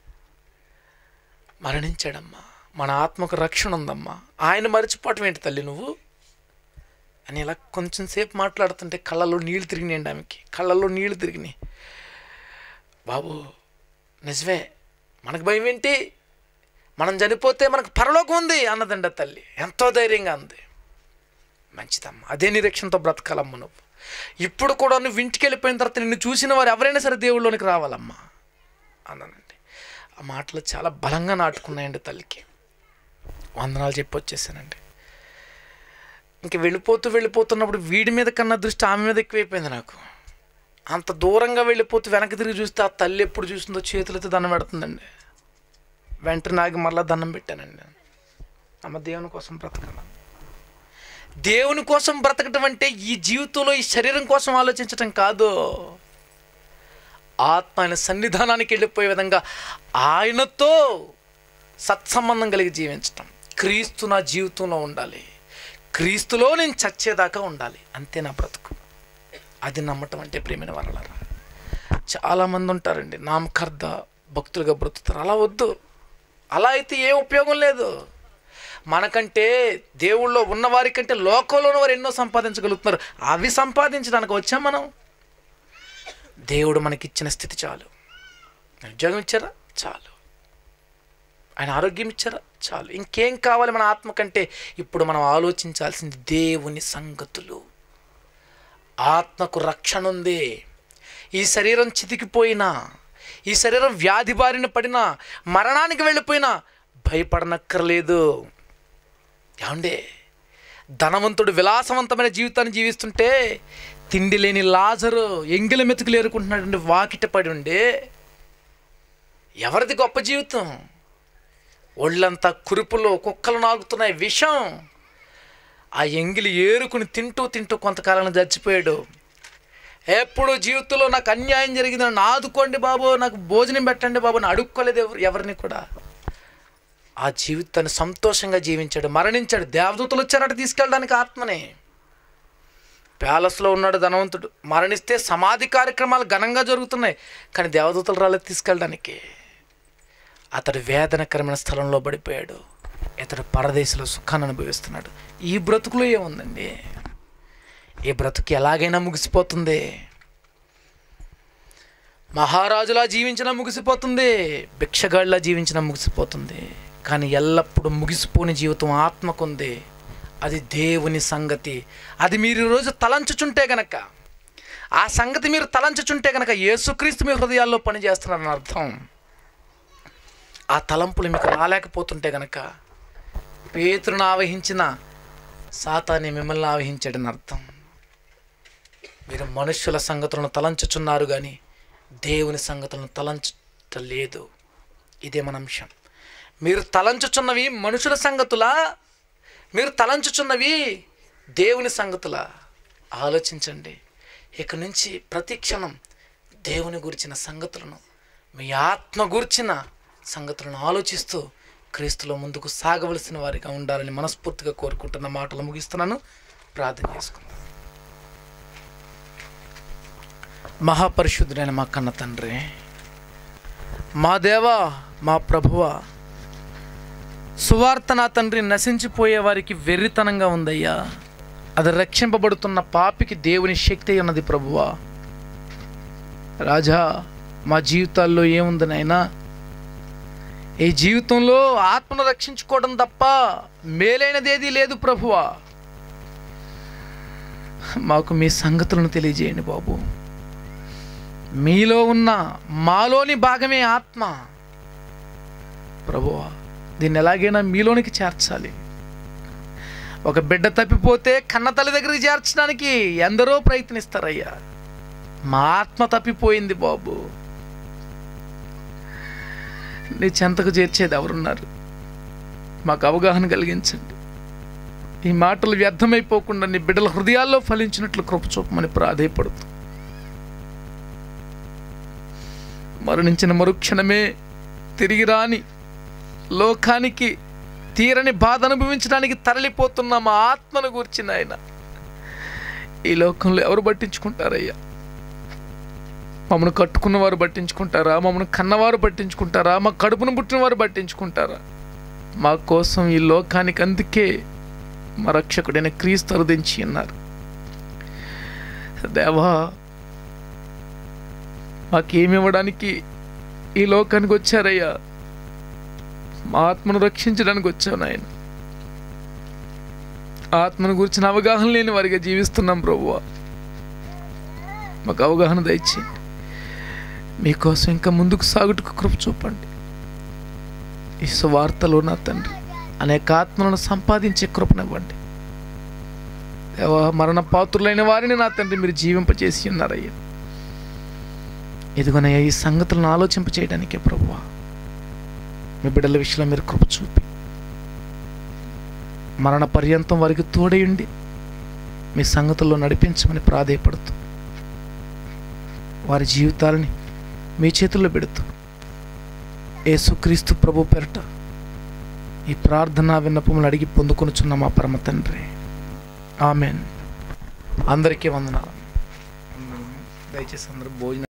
మరణించాడమ్మా మన ఆత్మకు రక్షణ ఉందమ్మా ఆయన మరిచిపోవటం ఏంటి తల్లి నువ్వు అని ఇలా కొంచెం సేపు మాట్లాడుతుంటే కళ్ళల్లో నీళ్లు తిరిగినాయండి ఆమెకి కళ్ళల్లో నీళ్లు తిరిగినాయి బాబు నిజమే మనకు భయం ఏంటి మనం చనిపోతే మనకు పరలోకం ఉంది అన్నదండి ఆ తల్లి ఎంతో ధైర్యంగా ఉంది మంచిదమ్మా అదే నిరీక్షణతో బ్రతకాలమ్మ నువ్వు ఇప్పుడు కూడా నువ్వు ఇంటికి వెళ్ళిపోయిన తర్వాత నిన్ను చూసిన వారు ఎవరైనా సరే దేవుళ్ళలోనికి రావాలమ్మా అన్నానండి ఆ మాటలు చాలా బలంగా నాటుకున్నాయండి తల్లికి వందనాలు చెప్పి వచ్చేసానండి ఇంక వెళ్ళిపోతూ వెళ్ళిపోతున్నప్పుడు వీడి మీద కన్నా దృష్టి ఆమె మీద ఎక్కువైపోయింది నాకు అంత దూరంగా వెళ్ళిపోతూ వెనక్కి తిరిగి చూస్తే ఆ తల్లి ఎప్పుడు చూస్తుందో చేతులతో దండం పెడుతుందండి వెంటనే నాగి మళ్ళీ దండం పెట్టానండి నేను అమ్మ దేవుని కోసం బ్రతకను దేవుని కోసం బ్రతకటం అంటే ఈ జీవితంలో ఈ శరీరం కోసం ఆలోచించటం కాదు ఆత్మ ఆయన సన్నిధానానికి వెళ్ళిపోయే విధంగా ఆయనతో సత్సంబంధం కలిగి జీవించటం క్రీస్తు నా జీవితంలో ఉండాలి క్రీస్తులో నేను చచ్చేదాకా ఉండాలి అంతే నా బ్రతుకు అది నమ్మటం అంటే ప్రేమైన వరలరా చాలామంది ఉంటారండి నామకర్ద భక్తులుగా బ్రతుకుతారు అలా వద్దు అలా అయితే ఏం ఉపయోగం లేదు మనకంటే దేవుళ్ళో ఉన్నవారి కంటే లోకంలో ఉన్నవారు ఎన్నో సంపాదించగలుగుతున్నారు అవి సంపాదించడానికి వచ్చాం మనం దేవుడు మనకిచ్చిన స్థితి చాలు ఉద్యోగం ఇచ్చారా చాలు ఆయన ఆరోగ్యం ఇచ్చారా చాలు ఇంకేం కావాలి మన ఆత్మ కంటే ఇప్పుడు మనం ఆలోచించాల్సింది దేవుని సంగతులు ఆత్మకు రక్షణ ఉంది ఈ శరీరం చితికిపోయినా ఈ శరీరం వ్యాధి బారిన పడినా మరణానికి వెళ్ళిపోయినా భయపడనక్కర్లేదు ఏమండే ధనవంతుడు విలాసవంతమైన జీవితాన్ని జీవిస్తుంటే తిండి లేని లాజరు ఎంగిల మెతుకులు ఏరుకుంటున్నాడండి వాకిట పడి ఉండే ఎవరిది గొప్ప జీవితం ఒళ్ళంతా కురుపులు కుక్కలు నాగుతున్నాయి విషం ఆ ఎంగిలి ఏరుకుని తింటూ తింటూ కొంతకాలం చచ్చిపోయాడు ఎప్పుడు జీవితంలో నాకు అన్యాయం జరిగింది నన్ను ఆదుకోండి బాబు నాకు భోజనం పెట్టండి బాబు అని అడుక్కోలేదు ఎవరు ఎవరిని కూడా ఆ జీవితాన్ని సంతోషంగా జీవించాడు మరణించాడు దేవదూతలు వచ్చారట తీసుకెళ్ళడానికి ఆత్మని ప్యాలెస్లో ఉన్నాడు ధనవంతుడు మరణిస్తే సమాధి కార్యక్రమాలు ఘనంగా జరుగుతున్నాయి కానీ దేవదూతలు రాలేదు తీసుకెళ్ళడానికి అతడు వేదనకరమైన స్థలంలో పడిపోయాడు ఇతడు పరదేశంలో సుఖాన్ని అనుభవిస్తున్నాడు ఈ బ్రతుకులో ఏముందండి ఈ బ్రతుకు ఎలాగైనా ముగిసిపోతుంది మహారాజులా జీవించినా ముగిసిపోతుంది భిక్షగాడిలా జీవించినా ముగిసిపోతుంది కానీ ఎల్లప్పుడూ ముగిసిపోని జీవితం ఆత్మకుంది అది దేవుని సంగతి అది మీరు ఈరోజు తలంచుచుంటే గనక ఆ సంగతి మీరు తలంచుచుంటే గనక యేసుక్రీస్తు మీ హృదయాల్లో పనిచేస్తున్నారని అర్థం ఆ తలంపులు మీకు రాలేకపోతుంటే గనక పేతురును ఆవహించిన సాతాన్ని మిమ్మల్ని ఆవహించాడని అర్థం మీరు మనుష్యుల సంగతులను తలంచుచున్నారు కానీ దేవుని సంగతులను తలంచలేదు ఇదే మన అంశం మీరు తలంచుచున్నవి మనుషుల సంగతులా మీరు తలంచుచున్నవి దేవుని సంగతులా ఆలోచించండి ఇక నుంచి ప్రతి క్షణం దేవుని గురించిన సంగతులను మీ ఆత్మ గురించిన సంగతులను ఆలోచిస్తూ క్రీస్తులో ముందుకు సాగవలసిన వారిగా ఉండాలని మనస్ఫూర్తిగా కోరుకుంటున్న మాటలు ముగిస్తున్నాను ప్రార్థన చేసుకుందాం మహాపరిశుద్ధుడైన మా కన్న తండ్రి మా దేవా మా ప్రభువ సువార్త నా తండ్రి నశించిపోయే వారికి వెర్రితనంగా ఉందయ్యా అది రక్షింపబడుతున్న పాపికి దేవుని శక్తి అయి ఉన్నది ప్రభువా రాజా మా జీవితాల్లో ఏముంది నాయనా ఈ జీవితంలో ఆత్మను రక్షించుకోవడం తప్ప మేలైనది ఏదీ లేదు ప్రభువా మాకు మీ సంగతులను తెలియజేయండి బాబు మీలో ఉన్న మాలోని భాగమే ఆత్మ ప్రభువా దీన్ని ఎలాగైనా మీలోనికి చేర్చాలి ఒక బిడ్డ తప్పిపోతే కన్న తల్లి దగ్గరికి చేర్చడానికి ఎందరో ప్రయత్నిస్తారయ్యా మా ఆత్మ తప్పిపోయింది బాబు నీ చెంతకు చేర్చేది ఎవరున్నారు మాకు అవగాహన కలిగించండి ఈ మాటలు వ్యర్థమైపోకుండా నీ బిడ్డల హృదయాల్లో ఫలించినట్లు కృప చూపమని ప్రాధేయపడుతూ మరణించిన మరుక్షణమే తిరిగి రాని లోకానికి తీరని బాధ అనుభవించడానికి తరలిపోతున్న మా ఆత్మను గూర్చిన ఆయన ఈ లోకంలో ఎవరు పట్టించుకుంటారయ్యా మమ్మల్ని కట్టుకున్న వారు పట్టించుకుంటారా మమ్మల్ని కన్నవారు పట్టించుకుంటారా మా కడుపును పుట్టిన వారు పట్టించుకుంటారా మా కోసం ఈ లోకానికి అందుకే మా రక్షకుడైన క్రీస్తు అరుదించి ఉన్నారు దేవా మాకేమి ఇవ్వడానికి ఈ లోకానికి వచ్చారయ్యా మా ఆత్మను రక్షించడానికి వచ్చాను ఆయన ఆత్మను గురించిన అవగాహన లేని వారిగా జీవిస్తున్నాం ప్రభువా మాకు అవగాహన దయచేయండి మీకోసం ఇంకా ముందుకు సాగుటకు కృప చూపండి ఈ సువార్తలో నా తండ్రి అనేక ఆత్మలను సంపాదించే కృపనివ్వండి దేవా మరణ పాత్రులైన వారిని నా తండ్రి మీరు జీవింపచేసి ఉన్నారయ్యా ఇదిగోనయ్యా ఈ సంగతులను ఆలోచింప చేయడానికే ప్రభువా మీ బిడ్డల విషయంలో మీరు కృప చూపి మరణ పర్యంతం వారికి తోడయుండి మీ సంగతుల్లో నడిపించమని ప్రాధేయపడుతూ వారి జీవితాలని మీ చేతుల్లో పెడుతూ యేసుక్రీస్తు ప్రభు పెరట ఈ ప్రార్థనా విన్నపములు అడిగి పొందుకొనుచున్న మా పరమ తండ్రి ఆమెన్ అందరికీ వందనాలు దయచేసి అందరూ భోజనం